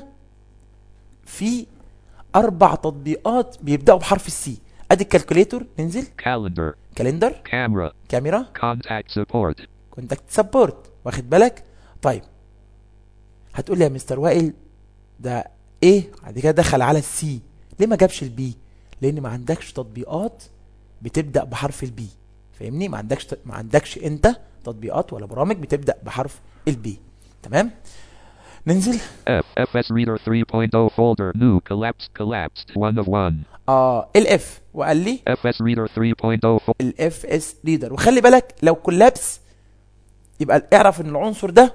في أربع تطبيقات بيبدأوا بحرف السي أدي الكالكوليتور ننزل Calendar. كالندر Camera. كاميرا Contact support. كونتاكت سبورت واخد بالك طيب هتقول لي يا مستر وائل ده ايه بعد كده دخل على السي ليه ما جابش البي لان ما عندكش تطبيقات بتبدا بحرف البي فاهمني ما عندكش ما عندكش انت تطبيقات ولا برامج بتبدا بحرف البي تمام ننزل F. FS Reader 3.0 folder. New. Collapsed. Collapsed. 1 of 1. اه الاف وقال لي FS Reader 3.0 fo- الاف اس ريدر وخلي بالك لو كولابس يبقى اعرف ان العنصر ده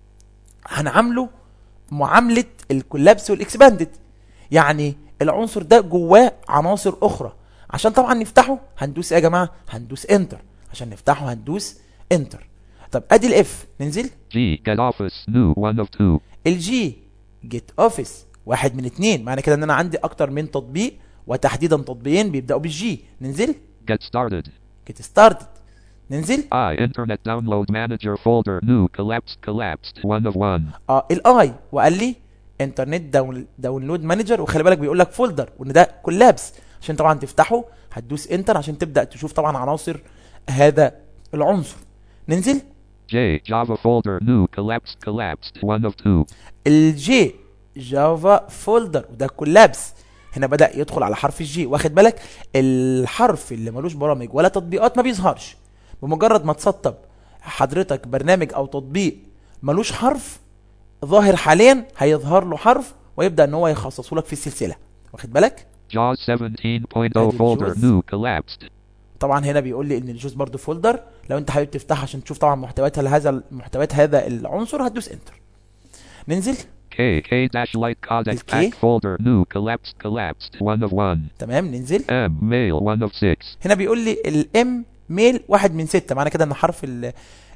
هنعامله معامله الكولابس والاكسباندد يعني العنصر ده جواه عناصر اخرى عشان طبعا نفتحه هندوس ايه يا جماعه هندوس انتر عشان نفتحه هندوس انتر طب ادي الاف ننزل G. Get Office. New. 1 of 2. الجي جيت اوفيس واحد من اتنين معنى كده ان انا عندي اكتر من تطبيق وتحديدا تطبيقين بيبداوا بالجي ننزل Get started. جيت ستارتد ننزل I. Internet Download Manager folder. New. Collapsed. Collapsed. 1 of 1. اه الاي وقال لي انترنت داون داونلود مانجر وخلي بالك بيقول لك فولدر وان ده كولابس عشان طبعا تفتحه هتدوس انتر عشان تبدا تشوف طبعا عناصر هذا العنصر ننزل J. Java folder. New. Collapsed. Collapsed. 1 of 2. الجي جافا فولدر وده كولابس هنا بدا يدخل على حرف الجي واخد بالك الحرف اللي ملوش برامج ولا تطبيقات ما بيظهرش بمجرد ما تسطب حضرتك برنامج او تطبيق ملوش حرف ظاهر حاليا هيظهر له حرف ويبدا ان هو يخصصه لك في السلسله واخد بالك JAWS 17.0 أدي folder. الجوز. New. Collapsed. طبعا هنا بيقول لي ان الجوز برضو فولدر لو انت حابب تفتحها عشان تشوف طبعا محتويات هذا محتويات هذا العنصر هتدوس انتر ننزل K. K dash light codec Is K? pack folder. New. Collapsed. Collapsed. 1 of 1. تمام ننزل M. Mail. 1 of 6. هنا بيقول لي الام ميل واحد من ستة معنى كده ان حرف ال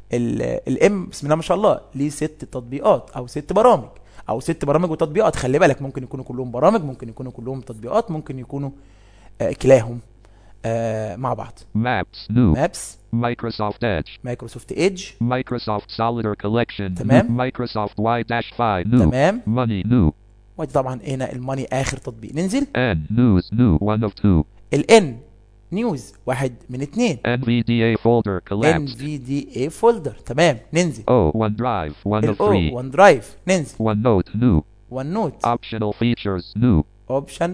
الام بسم الله ما شاء الله ليه ست تطبيقات او ست برامج او ست برامج وتطبيقات خلي بالك ممكن يكونوا كلهم برامج ممكن يكونوا كلهم تطبيقات ممكن يكونوا آه كلاهم آه مع بعض Maps. New. مابس Microsoft Edge. مايكروسوفت ايدج Microsoft Solidar Collection. تمام. New. Microsoft Y-Fi. New. تمام Money. New. ودي طبعا هنا الماني اخر تطبيق ننزل N. News. New. 1 of 2. الان نيوز واحد من اتنين NVDA folder. ان Collapsed. في دي اي فولدر تمام ننزل O. OneDrive. 1 of الاو 3. وان درايف ننزل OneNote. New. وان نوت Optional features. New. اوبشن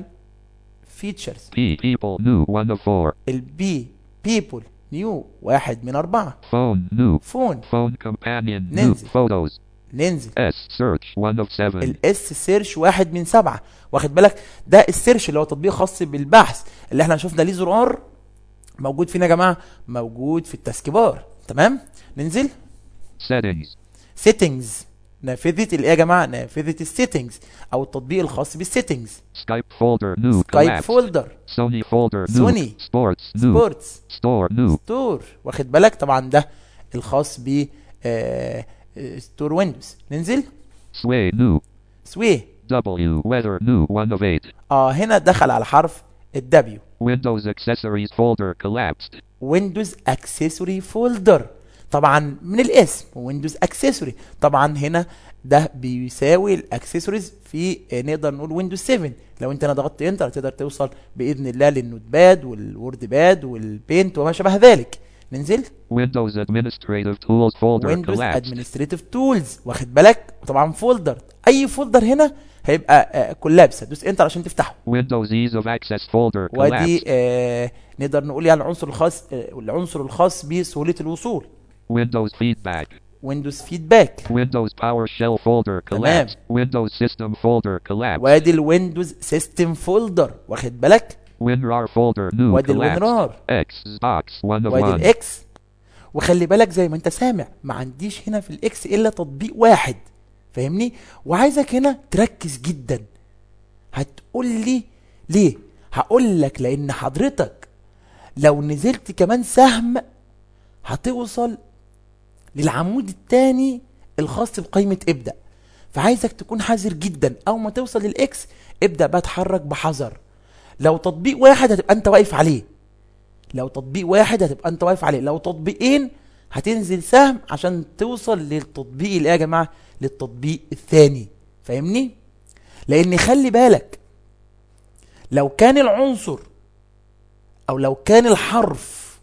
فيتشرز P. People. New. 1 of 4. البي بيبل نيو واحد من أربعة Phone. New. فون Phone companion. New. ننزل. Photos. ننزل S. Search. 1 of 7. الاس سيرش واحد من سبعة واخد بالك ده السيرش اللي هو تطبيق خاص بالبحث اللي احنا شفنا ليه زرار موجود فين يا جماعة موجود في التاسك بار تمام ننزل Settings. سيتنجز نافذة الايه يا جماعة نافذة السيتنجز او التطبيق الخاص بالسيتنجز Skype folder. New. سكايب Collapsed. فولدر Sony folder. New. Sony. Sports. New. سبورتس Store. New. ستور واخد بالك طبعا ده الخاص ب آه، آه، ستور ويندوز ننزل Sway. New. سوي W. Weather. New. 1 of 8. اه هنا دخل على حرف الدبليو Windows accessories folder. Collapsed. ويندوز اكسسوري فولدر طبعا من الاسم ويندوز اكسسوري طبعا هنا ده بيساوي الاكسسوارز في آه، نقدر نقول ويندوز 7 لو انت انا ضغطت انتر تقدر توصل باذن الله للنوت باد والوورد باد والبينت وما شابه ذلك ننزل Windows administrative tools folder. ويندوز Collapsed. ادمنستريتيف تولز واخد بالك طبعا فولدر اي فولدر هنا هيبقى كولابس هتدوس انتر عشان تفتحه Windows ease of access folder. ودي Collapsed. آه نقدر نقول يعني العنصر الخاص آه العنصر الخاص بسهوله الوصول Windows feedback. ويندوز فيدباك Windows PowerShell folder تمام. collapsed. Windows System folder collapsed. وادي الويندوز سيستم فولدر واخد بالك WinRAR folder new وادي collapsed. الوينرار X box one of وادي one. الاكس وخلي بالك زي ما انت سامع ما عنديش هنا في الاكس الا تطبيق واحد فاهمني وعايزك هنا تركز جدا هتقول لي ليه هقول لك لان حضرتك لو نزلت كمان سهم هتوصل للعمود الثاني الخاص بقائمة ابدأ فعايزك تكون حذر جدا اول ما توصل للاكس ابدأ بقى اتحرك بحذر لو تطبيق واحد هتبقى انت واقف عليه لو تطبيق واحد هتبقى انت واقف عليه لو تطبيقين هتنزل سهم عشان توصل للتطبيق اللي إيه يا جماعه للتطبيق الثاني فاهمني لان خلي بالك لو كان العنصر او لو كان الحرف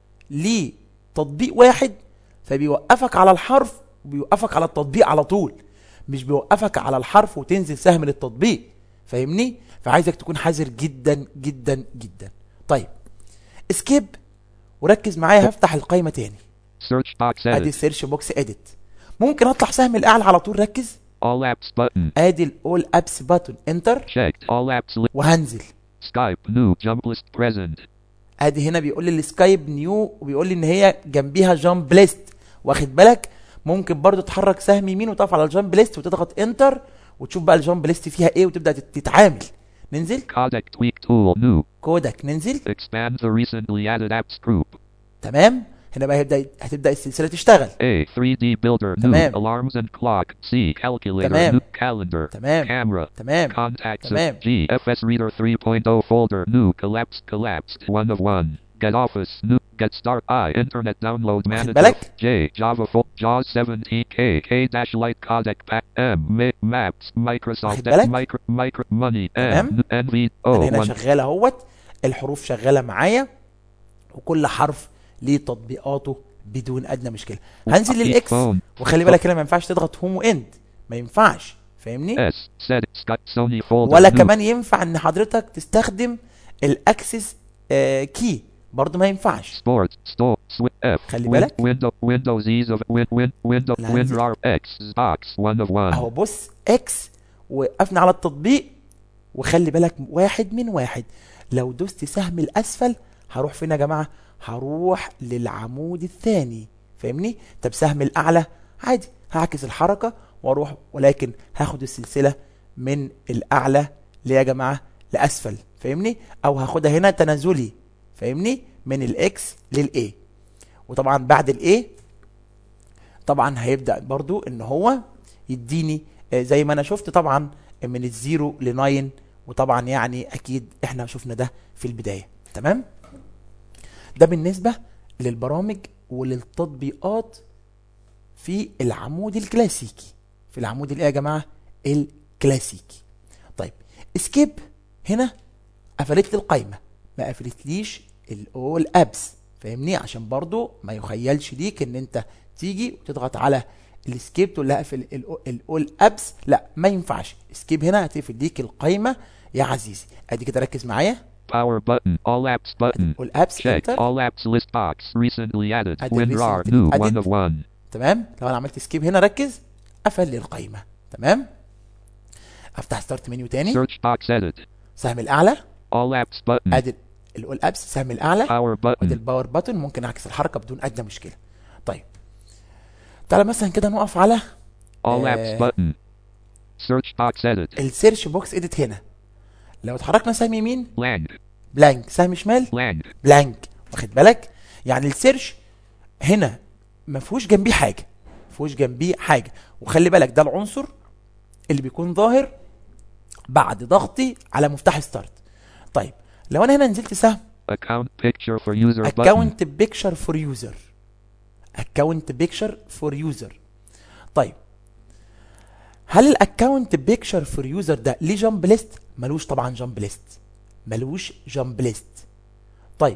ليه تطبيق واحد فبيوقفك على الحرف وبيوقفك على التطبيق على طول مش بيوقفك على الحرف وتنزل سهم للتطبيق فاهمني فعايزك تكون حذر جدا جدا جدا طيب اسكيب وركز معايا هفتح القايمه تاني Search box ادي edit. السيرش بوكس اديت ممكن اطلع سهم الاعلى على طول ركز All apps button. ادي الاول ابس باتون انتر Checked. All apps li- وهنزل Skype new jump list present. ادي هنا بيقول لي السكايب نيو وبيقول لي ان هي جنبيها جامب ليست واخد بالك ممكن برضو تحرك سهم يمين وتقف على الجامب ليست وتضغط انتر وتشوف بقى الجامب ليست فيها ايه وتبدا تت- تتعامل ننزل Codec tweak tool new. كودك ننزل Expand the recently added apps group. تمام هنا بقى هيبدا هتبدا السلسله تشتغل A 3D builder new. تمام. Alarms and clock. C calculator تمام. new. Calendar. تمام. Camera. تمام Contacts. تمام. G FS Reader 3.0 folder new. Collapsed. Collapsed. One of one. Get Office new. Get Start I Internet download manager. بالك؟ J Java full JAWS 17K K dash light codec pack M Ma- Maps Microsoft واخد بالك؟ micro micro money تمام. M NV انا O هنا one شغال اهوت الحروف شغاله معايا وكل حرف ليه تطبيقاته بدون ادنى مشكله هنزل وفي للاكس فون. وخلي بالك هنا ما ينفعش تضغط هوم واند ما ينفعش فاهمني S set Sky Sony folder ولا new. كمان ينفع ان حضرتك تستخدم الاكسس آه كي برضو ما ينفعش Sport store swi- F خلي win- بالك. window Windows ease of win win window لا، هنزل. WinRAR X box one of one اهو بص اكس وقفنا على التطبيق وخلي بالك واحد من واحد لو دوست سهم الاسفل هروح فين يا جماعه هروح للعمود الثاني فاهمني طب سهم الاعلى عادي هعكس الحركه واروح ولكن هاخد السلسله من الاعلى ليه يا جماعه لاسفل فاهمني او هاخدها هنا تنازلي فاهمني من الاكس للاي وطبعا بعد الاي طبعا هيبدا برضو ان هو يديني آه، زي ما انا شفت طبعا من الزيرو لناين وطبعا يعني اكيد احنا شفنا ده في البدايه تمام ده بالنسبه للبرامج وللتطبيقات في العمود الكلاسيكي في العمود الايه يا جماعه الكلاسيكي طيب اسكيب هنا قفلت لي القايمه ما قفلتليش الاول ابس فاهمني عشان برضو ما يخيلش ليك ان انت تيجي وتضغط على الاسكيب تقول لها اقفل الاول ابس لا ما ينفعش اسكيب هنا هتقفل ليك القايمه يا عزيزي ادي كده ركز معايا Power button All apps button والابس Check انتر all apps list box recently added Added WinRAR recently new added. one of one تمام لو انا عملت سكيب هنا ركز قفل لي القايمه تمام افتح ستارت منيو تاني Search box edit سهم الاعلى All apps button ادي الاول ابس سهم الاعلى Power ادي button الباور بutton ممكن اعكس الحركه بدون ادنى مشكله طيب تعالى مثلا كده نقف على All آه. apps button Search box edit السيرش بوكس اديت هنا لو اتحركنا سهم يمين Lang بلانك سهم شمال Lang بلانك واخد بالك يعني السيرش هنا ما فيهوش جنبيه حاجه ما فيهوش جنبيه حاجه وخلي بالك ده العنصر اللي بيكون ظاهر بعد ضغطي على مفتاح ستارت طيب لو انا هنا نزلت سهم Account picture for user button اكونت بيكتشر فور يوزر اكونت بيكتشر فور يوزر طيب هل الاكونت بيكتشر فور يوزر ده ليه جامب ليست ملوش طبعا جامب ليست ملوش جامب ليست طيب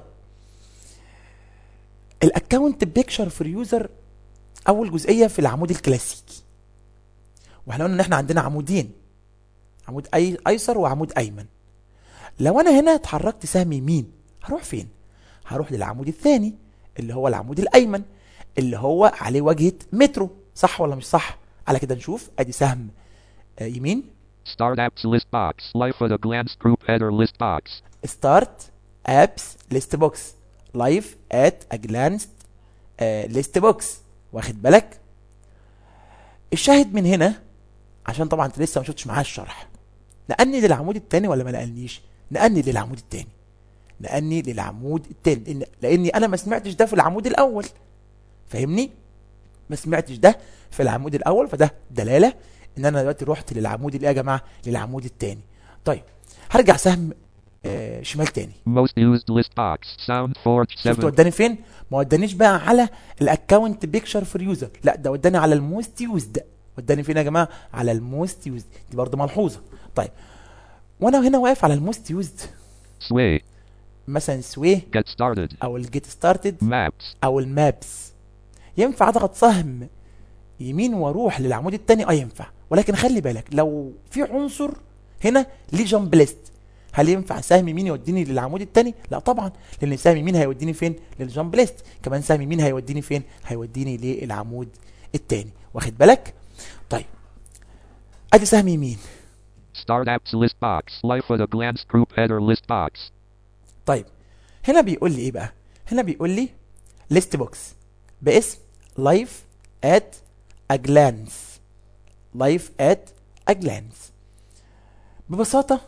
الاكونت بيكتشر فور يوزر اول جزئيه في العمود الكلاسيكي واحنا قلنا ان احنا عندنا عمودين عمود اي ايسر وعمود ايمن لو انا هنا اتحركت سهم يمين هروح فين هروح للعمود الثاني اللي هو العمود الايمن اللي هو عليه واجهه مترو صح ولا مش صح على كده نشوف ادي سهم آه، يمين Start apps list box. Life at a glance group header list box. ستارت ابس ليست بوكس لايف ات اجلانس ليست بوكس واخد بالك الشاهد من هنا عشان طبعا انت لسه ما شفتش معايا الشرح نقلني للعمود التاني ولا ما نقلنيش نقلني للعمود التاني نقلني للعمود التاني لأن لاني انا ما سمعتش ده في العمود الاول فاهمني ما سمعتش ده في العمود الاول فده دلاله ان انا دلوقتي رحت للعمود اللي يا جماعه للعمود التاني طيب هرجع سهم آه شمال تاني Most used list box. Sound Forge شفت 7. وداني فين ما ودانيش بقى على الاكونت بيكشر فور يوزر لا ده وداني على الموست يوزد وداني فين يا جماعه على الموست يوزد دي برضه ملحوظه طيب وانا هنا واقف على الموست يوزد Sway. مثلا سوي Get started. او الجيت ستارتد Maps. او المابس ينفع اضغط سهم يمين واروح للعمود التاني اه ينفع ولكن خلي بالك لو في عنصر هنا ليه جامب ليست هل ينفع سهم يمين يوديني للعمود التاني لا طبعا لان سهم يمين هيوديني فين للجامب ليست كمان سهم يمين هيوديني فين هيوديني للعمود التاني واخد بالك طيب ادي سهم يمين Start apps list box. Life at a glance group header list box. طيب هنا بيقول لي ايه بقى هنا بيقول لي ليست بوكس باسم لايف ات اجلانس لايف ات اجلانس ببساطة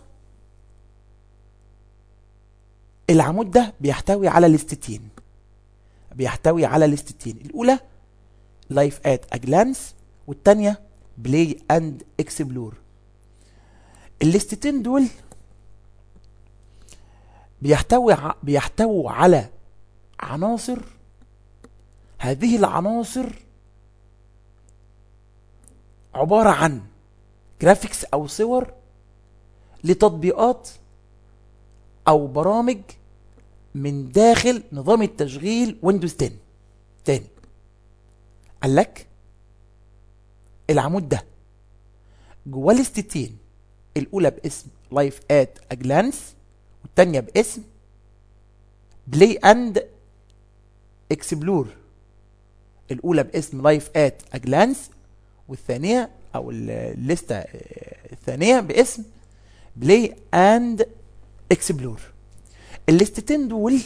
العمود ده بيحتوي على لستتين بيحتوي على لستتين الأولى لايف ات اجلانس والتانية بلاي اند اكسبلور الليستتين دول بيحتوي ع... بيحتووا على عناصر هذه العناصر عبارة عن جرافيكس أو صور لتطبيقات أو برامج من داخل نظام التشغيل ويندوز 10 تاني قال لك العمود ده جواه لستتين الأولى باسم لايف ات أجلانس والتانية باسم بلاي اند اكسبلور الاولى باسم لايف ات اجلانس والثانيه او ال- الليسته آه، الثانيه باسم بلاي اند اكسبلور الليستتين دول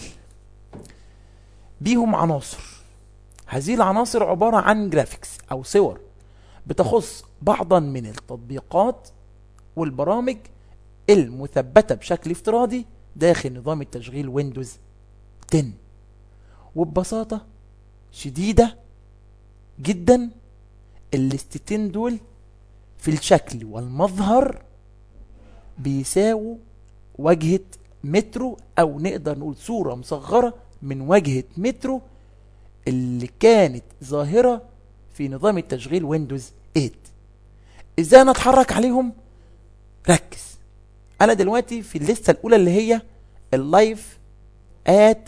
بيهم عناصر هذه العناصر عباره عن جرافيكس او صور بتخص بعضا من التطبيقات والبرامج المثبتة بشكل افتراضي داخل نظام التشغيل ويندوز 10 وببساطة شديدة جدا الليستتين دول في الشكل والمظهر بيساووا واجهة مترو أو نقدر نقول صورة مصغرة من واجهة مترو اللي كانت ظاهرة في نظام التشغيل ويندوز 8 ازاي انا اتحرك عليهم ركز انا دلوقتي في الليسته الاولى اللي هي اللايف ات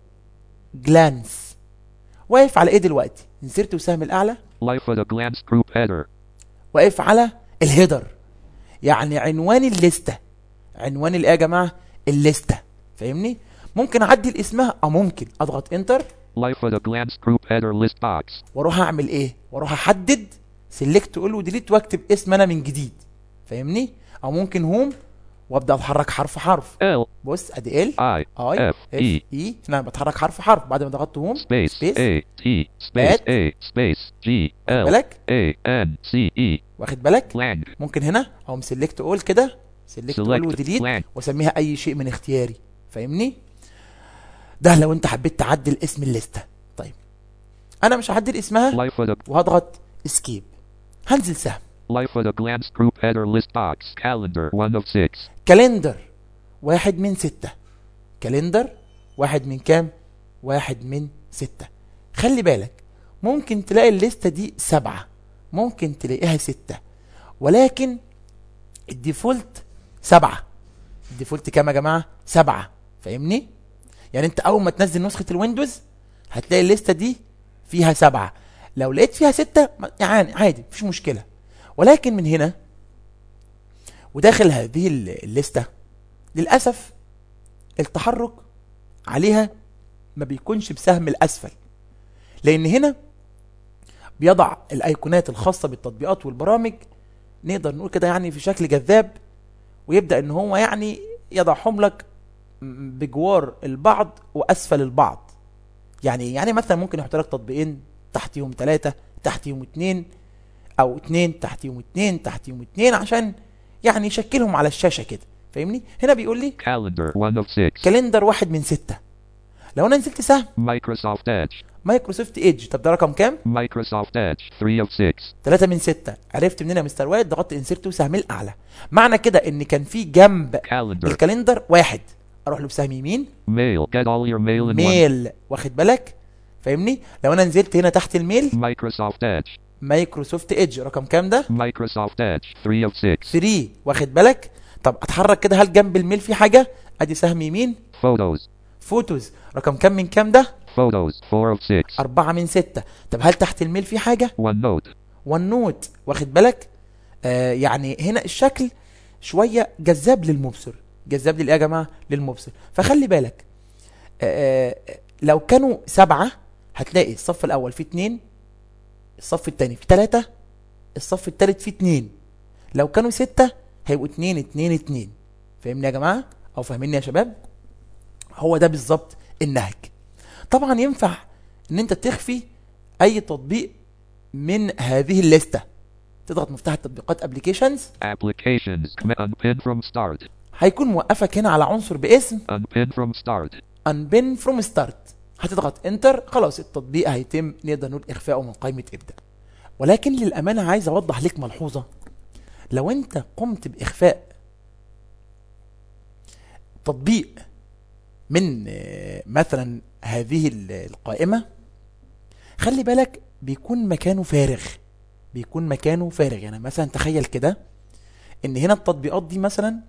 جلانس واقف على ايه دلوقتي نزلت وسهم الاعلى Life at a glance group header. واقف على الهيدر يعني عنوان الليسته عنوان الايه يا جماعه الليسته فاهمني ممكن اعدل اسمها او ممكن اضغط انتر Life at a glance group header list box. واروح اعمل ايه واروح احدد سيلكت اقول له ديليت واكتب اسم انا من جديد فاهمني او ممكن هوم وابدا اتحرك حرف حرف L بص ادي ال I اي F اف E اي هنا بتحرك حرف حرف بعد ما ضغطت هوم space سبيس A T space At. A space G L بالك A N C E واخد بالك lang ممكن هنا او مسلكت اقول كده سيلكت اقول select وديليت lang واسميها اي شيء من اختياري فاهمني ده لو انت حبيت تعدل اسم الليسته طيب انا مش هعدل اسمها Life at a وهضغط اسكيب هنزل سهم Life at a glance group header list box. Calendar 1 of 6. كالندر واحد من ستة كالندر واحد من كام واحد من ستة خلي بالك ممكن تلاقي الليستة دي سبعة ممكن تلاقيها ستة ولكن الديفولت سبعة الديفولت كام يا جماعة سبعة فاهمني يعني انت اول ما تنزل نسخة الويندوز هتلاقي الليستة دي فيها سبعة لو لقيت فيها ستة ما- يعني عادي مفيش مشكلة ولكن من هنا وداخل هذه ال- الليستة للأسف التحرك عليها ما بيكونش بسهم الأسفل لان هنا بيضع الايقونات الخاصه بالتطبيقات والبرامج نقدر نقول كده يعني في شكل جذاب ويبدا ان هو يعني يضعهم لك م- بجوار البعض واسفل البعض يعني يعني مثلا ممكن يحط لك تطبيقين تحتيهم ثلاثة تحتيهم اتنين او اتنين تحتيهم اتنين تحتيهم اتنين عشان يعني يشكلهم على الشاشة كده فاهمني هنا بيقول لي Calendar 1 of 6. كالندر واحد من ستة لو انا نزلت سهم Microsoft Edge. مايكروسوفت ايدج طب ده رقم كام Microsoft Edge 3 of 6. 3 من 6 عرفت منين يا مستر وائل ضغطت انسرت وسهم الاعلى معنى كده ان كان في جنب Calendar. الكالندر واحد اروح له بسهم يمين Mail. Get all your mail in one. ميل واخد بالك فاهمني لو انا نزلت هنا تحت الميل Microsoft Edge. مايكروسوفت ايدج رقم كام ده Microsoft Edge 3 of 6. 3 واخد بالك طب اتحرك كده هل جنب الميل في حاجه ادي سهم يمين Photos. فوتوز رقم كام من كام ده Photos 4 of 6. 4 من 6 طب هل تحت الميل في حاجه OneNote. والنوت واخد بالك آه يعني هنا الشكل شويه جذاب للمبصر جذاب للايه يا جماعه للمبصر فخلي بالك آه آه، لو كانوا سبعه هتلاقي الصف الاول فيه اتنين الصف التاني فيه تلاته الصف التالت فيه اتنين لو كانوا سته هيبقوا اتنين اتنين اتنين فاهمني يا جماعه او فاهميني يا شباب هو ده بالظبط النهج طبعا ينفع ان انت تخفي اي تطبيق من هذه الليسته تضغط مفتاح التطبيقات ابلكيشنز Applications. Comm- Unpin from start. هيكون موقفك هنا على عنصر باسم Unpin from start. unpin from start هتضغط انتر خلاص التطبيق هيتم نقدر نقول اخفائه من قائمه ابدا ولكن للامانه عايز اوضح لك ملحوظه لو انت قمت باخفاء تطبيق من آه، مثلا هذه ال- القائمه خلي بالك بيكون مكانه فارغ بيكون مكانه فارغ يعني مثلا تخيل كده ان هنا التطبيقات دي مثلا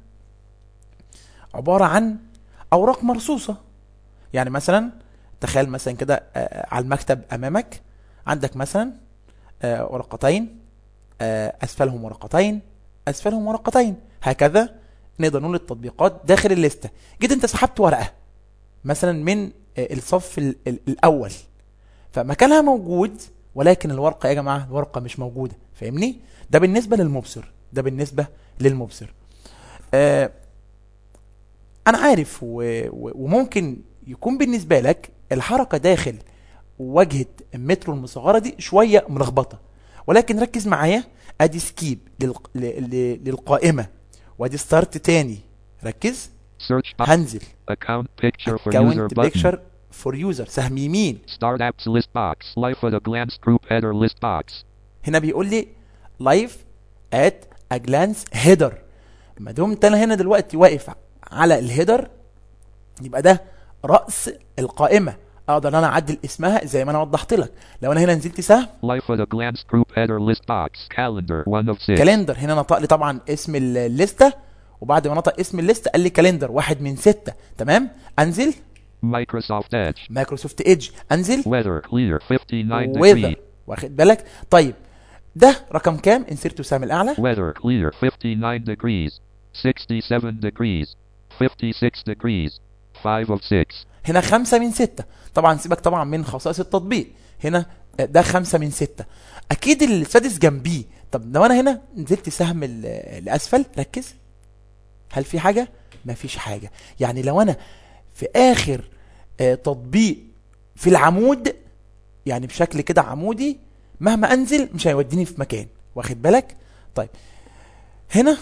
عباره عن اوراق مرصوصه يعني مثلا تخيل مثلا كده آه، على المكتب امامك عندك مثلا آه، ورقتين آه، اسفلهم ورقتين اسفلهم ورقتين هكذا نقدر نقول التطبيقات داخل الليسته جيت انت سحبت ورقه مثلا من آه، الصف ال- ال- الاول فمكانها موجود ولكن الورقه يا جماعه الورقه مش موجوده فاهمني ده بالنسبه للمبصر ده بالنسبه للمبصر آه انا عارف و... و... وممكن يكون بالنسبه لك الحركه داخل واجهه المترو المصغره دي شويه ملخبطه ولكن ركز معايا ادي سكيب لل... ل... ل... للقائمه وادي ستارت تاني ركز Search box. هنزل Account picture for user كاونت button. بيكتشر فور يوزر سهم يمين Start apps list box. Life at a glance group header list box. هنا بيقول لي لايف ات ا جلانس هيدر ما دمت انا هنا دلوقتي واقف على الهيدر يبقى ده راس القائمه اقدر ان انا اعدل اسمها زي ما انا وضحت لك لو انا هنا نزلت سهم Life at a glance group header list box. Calendar 1 of 6. كالندر هنا نطق لي طبعا اسم ال- الليسته وبعد ما نطق اسم الليسته قال لي كالندر واحد من ستة تمام انزل Microsoft Edge. مايكروسوفت ايدج انزل Weather clear 59 ويذر degree. واخد بالك طيب ده رقم كام انسرت سهم الاعلى Weather clear 59 degrees. 67 degrees. 56 degrees. 5 of 6. هنا خمسة من ستة طبعا سيبك طبعا من خصائص التطبيق هنا ده خمسة من ستة أكيد السادس جنبيه طب لو أنا هنا نزلت سهم ال- لأسفل ركز هل في حاجة؟ مفيش حاجة يعني لو أنا في آخر آه، تطبيق في العمود يعني بشكل كده عمودي مهما أنزل مش هيوديني في مكان واخد بالك؟ طيب هنا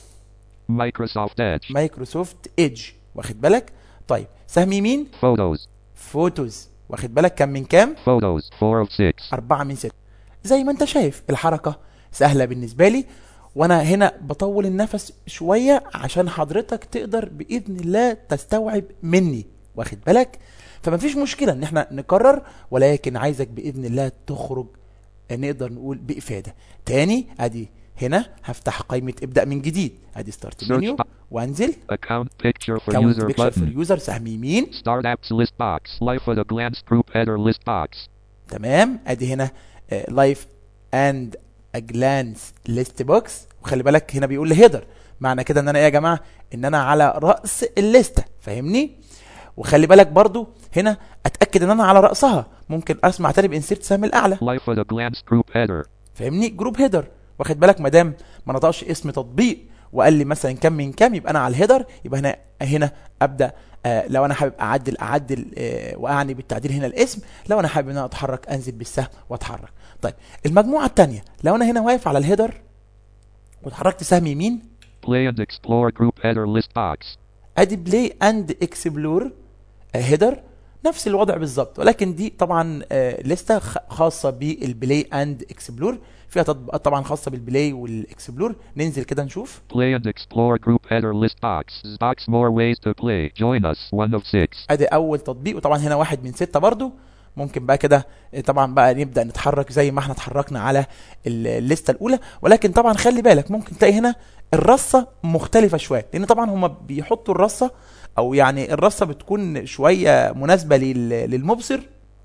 Microsoft Edge. مايكروسوفت ايدج واخد بالك؟ طيب سهم يمين Photos. فوتوز واخد بالك كم من كام؟ Photos 4 of 6. أربعة من ستة زي ما أنت شايف الحركة سهلة بالنسبة لي وأنا هنا بطول النفس شوية عشان حضرتك تقدر بإذن الله تستوعب مني واخد بالك فمفيش مشكلة إن احنا نكرر ولكن عايزك بإذن الله تخرج نقدر نقول بإفادة تاني أدي هنا هفتح قائمة ابدأ من جديد أدي ستارت Search منيو box. وأنزل Account picture for كاونت user بيكشر في button. اليوزر سهم يمين Start apps list box. Life at a glance group header list box. تمام ادي هنا لايف اند جلانس ليست بوكس وخلي بالك هنا بيقول لي هيدر معنى كده ان انا ايه يا جماعه ان انا على راس الليسته فاهمني وخلي بالك برضو هنا اتاكد ان انا على راسها ممكن اسمع تاني بانسيرت سهم الاعلى Life at a glance group header. فاهمني جروب هيدر واخد بالك ما دام ما نطقش اسم تطبيق وقال لي مثلا كام من كام يبقى انا على الهيدر يبقى هنا هنا ابدا آه لو انا حابب اعدل اعدل آه واعني بالتعديل هنا الاسم لو انا حابب ان انا اتحرك انزل بالسهم واتحرك طيب المجموعه الثانيه لو انا هنا واقف على الهيدر واتحركت سهم يمين Play and explore group header list box. ادي بلاي اند اكسبلور هيدر نفس الوضع بالظبط ولكن دي طبعا آه، لسته خ- خاصه بالبلاي اند اكسبلور فيها تطبيقات طبعا خاصه بالبلاي والاكسبلور ننزل كده نشوف Play and explore group header list box. Box more ways to play. Join us. One of six. ادي اول تطبيق وطبعا هنا واحد من ستة برضو ممكن بقى كده آه، طبعا بقى نبدا نتحرك زي ما احنا اتحركنا على ال- الليسته الاولى ولكن طبعا خلي بالك ممكن تلاقي هنا الرصه مختلفه شويه لان طبعا هما بيحطوا الرصه او يعني الرصه بتكون شويه مناسبه لل- للمبصر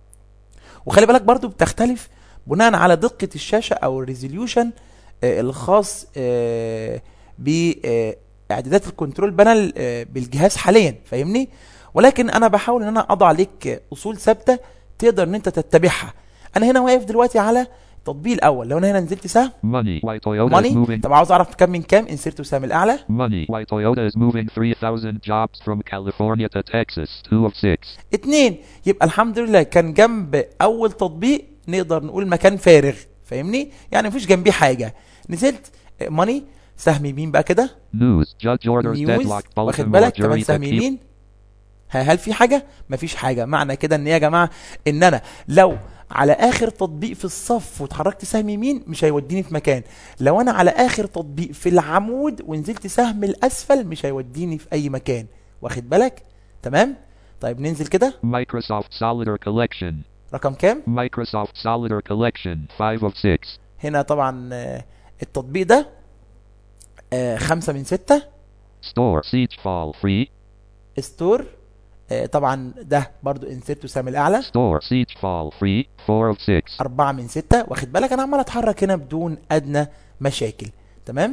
وخلي بالك برضو بتختلف بناء على دقه الشاشه او الريزوليوشن الخاص آه، باعدادات الكنترول بانل آه، بالجهاز حاليا فاهمني ولكن انا بحاول ان انا اضع لك اصول ثابته تقدر ان انت تتبعها انا هنا واقف دلوقتي على التطبيق الاول لو انا هنا نزلت سهم Money. Why Toyota is ماني moving. طب عاوز اعرف كام من كام انسرت سهم الاعلى Money. Why Toyota is moving 3,000 jobs from California to Texas. Two of six. اتنين يبقى الحمد لله كان جنب اول تطبيق نقدر نقول مكان فارغ فاهمني يعني مفيش جنبيه حاجه نزلت ماني سهم يمين بقى كده News. Judge orders نيوز deadlocked واخد Baltimore بالك كمان jury to سهم keep يمين ها هل في حاجه مفيش حاجه معنى كده ان إيه يا جماعه ان انا لو على اخر تطبيق في الصف واتحركت سهم يمين مش هيوديني في مكان لو انا على اخر تطبيق في العمود ونزلت سهم الاسفل مش هيوديني في اي مكان واخد بالك تمام طيب ننزل كده Microsoft Solidar Collection. رقم كام Microsoft Solidar Collection. Five of six. هنا طبعا آه، التطبيق ده آه، خمسة من ستة Store. Siege Fall. Free. ستور آه، طبعا ده برضو انسرت سهم الاعلى Store. Siege Fall. Free. Four of six. أربعة من ستة واخد بالك أنا عمال أتحرك هنا بدون أدنى مشاكل تمام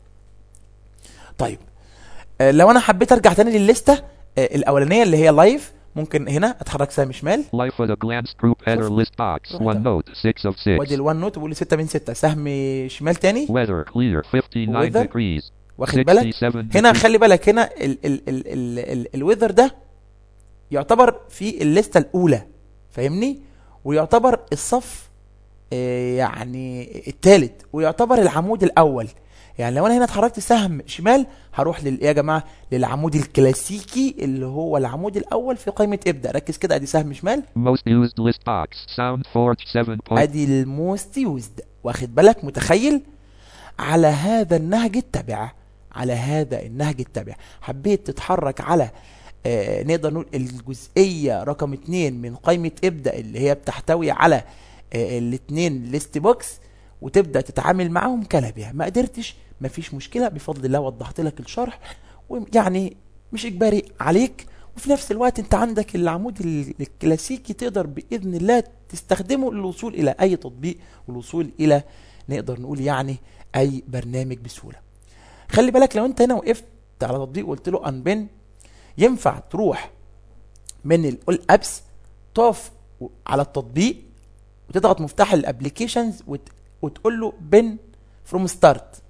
طيب آه، لو أنا حبيت أرجع تاني للليستة آه، الأولانية اللي هي لايف ممكن هنا أتحرك سهم شمال Life at a glance group header list box. Right. One note. Six of six. وادي الوان نوت بيقول لي ستة من ستة سهم شمال تاني Weather. Clear. 59 Weather. degrees. واخد بالك 67 هنا degrees. خلي بالك هنا ال ال ال ال ال الويذر ده يعتبر في الليستة الأولى فاهمني ويعتبر الصف آه، يعني الثالث ويعتبر العمود الأول يعني لو أنا هنا اتحركت سهم شمال هروح لل إيه يا جماعة للعمود الكلاسيكي اللي هو العمود الأول في قائمة ابدأ ركز كده أدي سهم شمال Most used list box. SoundForge 7. Point. ادي الموست يوزد واخد بالك متخيل على هذا النهج التبع على هذا النهج التبع حبيت تتحرك على آه نقدر نقول الجزئية رقم اتنين من قائمة ابدأ اللي هي بتحتوي على آه الاتنين ليست بوكس وتبدأ تتعامل معاهم كلبها ما قدرتش مفيش مشكلة بفضل الله وضحت لك الشرح ويعني مش إجباري عليك وفي نفس الوقت انت عندك العمود ال- الكلاسيكي تقدر باذن الله تستخدمه للوصول الى اي تطبيق والوصول الى نقدر نقول يعني اي برنامج بسهوله خلي بالك لو انت هنا وقفت على تطبيق وقلت له انبن ينفع تروح من الاول ابس تقف على التطبيق وتضغط مفتاح الابلكيشنز وت... وتقول له بن فروم ستارت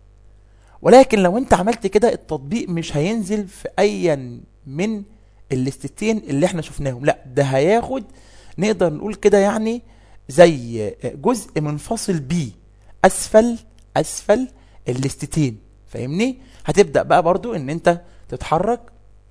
ولكن لو انت عملت كده التطبيق مش هينزل في ايا من الليستتين اللي احنا شفناهم لا ده هياخد نقدر نقول كده يعني زي جزء منفصل بيه اسفل اسفل الليستتين فاهمني هتبدا بقى برضو ان انت تتحرك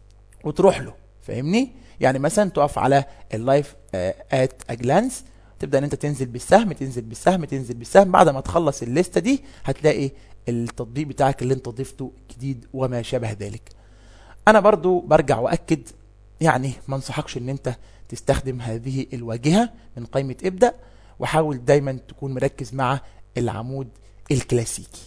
وتروح له فاهمني يعني مثلا تقف على اللايف ات اجلانس تبدا ان انت تنزل بالسهم تنزل بالسهم تنزل بالسهم بعد ما تخلص الليسته دي هتلاقي التطبيق بتاعك اللي انت ضفته جديد وما شابه ذلك انا برضو برجع واكد يعني ما انصحكش ان انت تستخدم هذه الواجهه من قائمه ابدا وحاول دايما تكون مركز مع العمود الكلاسيكي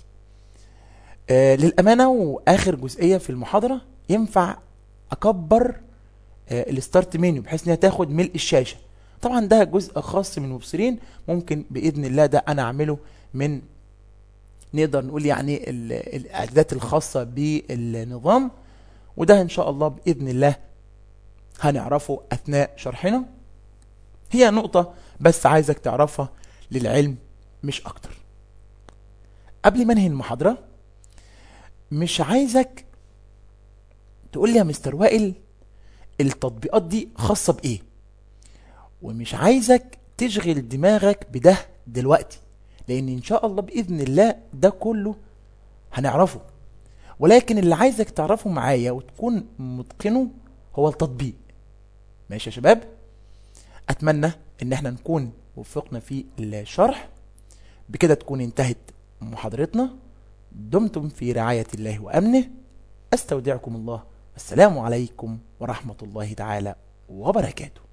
آه للامانه واخر جزئيه في المحاضره ينفع اكبر آه الستارت منيو بحيث انها تاخد ملء الشاشه طبعا ده جزء خاص من المبصرين ممكن باذن الله ده انا اعمله من نقدر نقول يعني ال- الاعدادات الخاصه بالنظام وده ان شاء الله باذن الله هنعرفه اثناء شرحنا هي نقطة بس عايزك تعرفها للعلم مش أكتر قبل ما انهي المحاضرة مش عايزك تقول لي يا مستر وائل التطبيقات دي خاصة بإيه ومش عايزك تشغل دماغك بده دلوقتي لأن إن شاء الله بإذن الله ده كله هنعرفه ولكن اللي عايزك تعرفه معايا وتكون متقنه هو التطبيق ماشي يا شباب اتمنى ان احنا نكون وفقنا في الشرح بكده تكون انتهت محاضرتنا دمتم في رعاية الله وأمنه أستودعكم الله السلام عليكم ورحمة الله تعالى وبركاته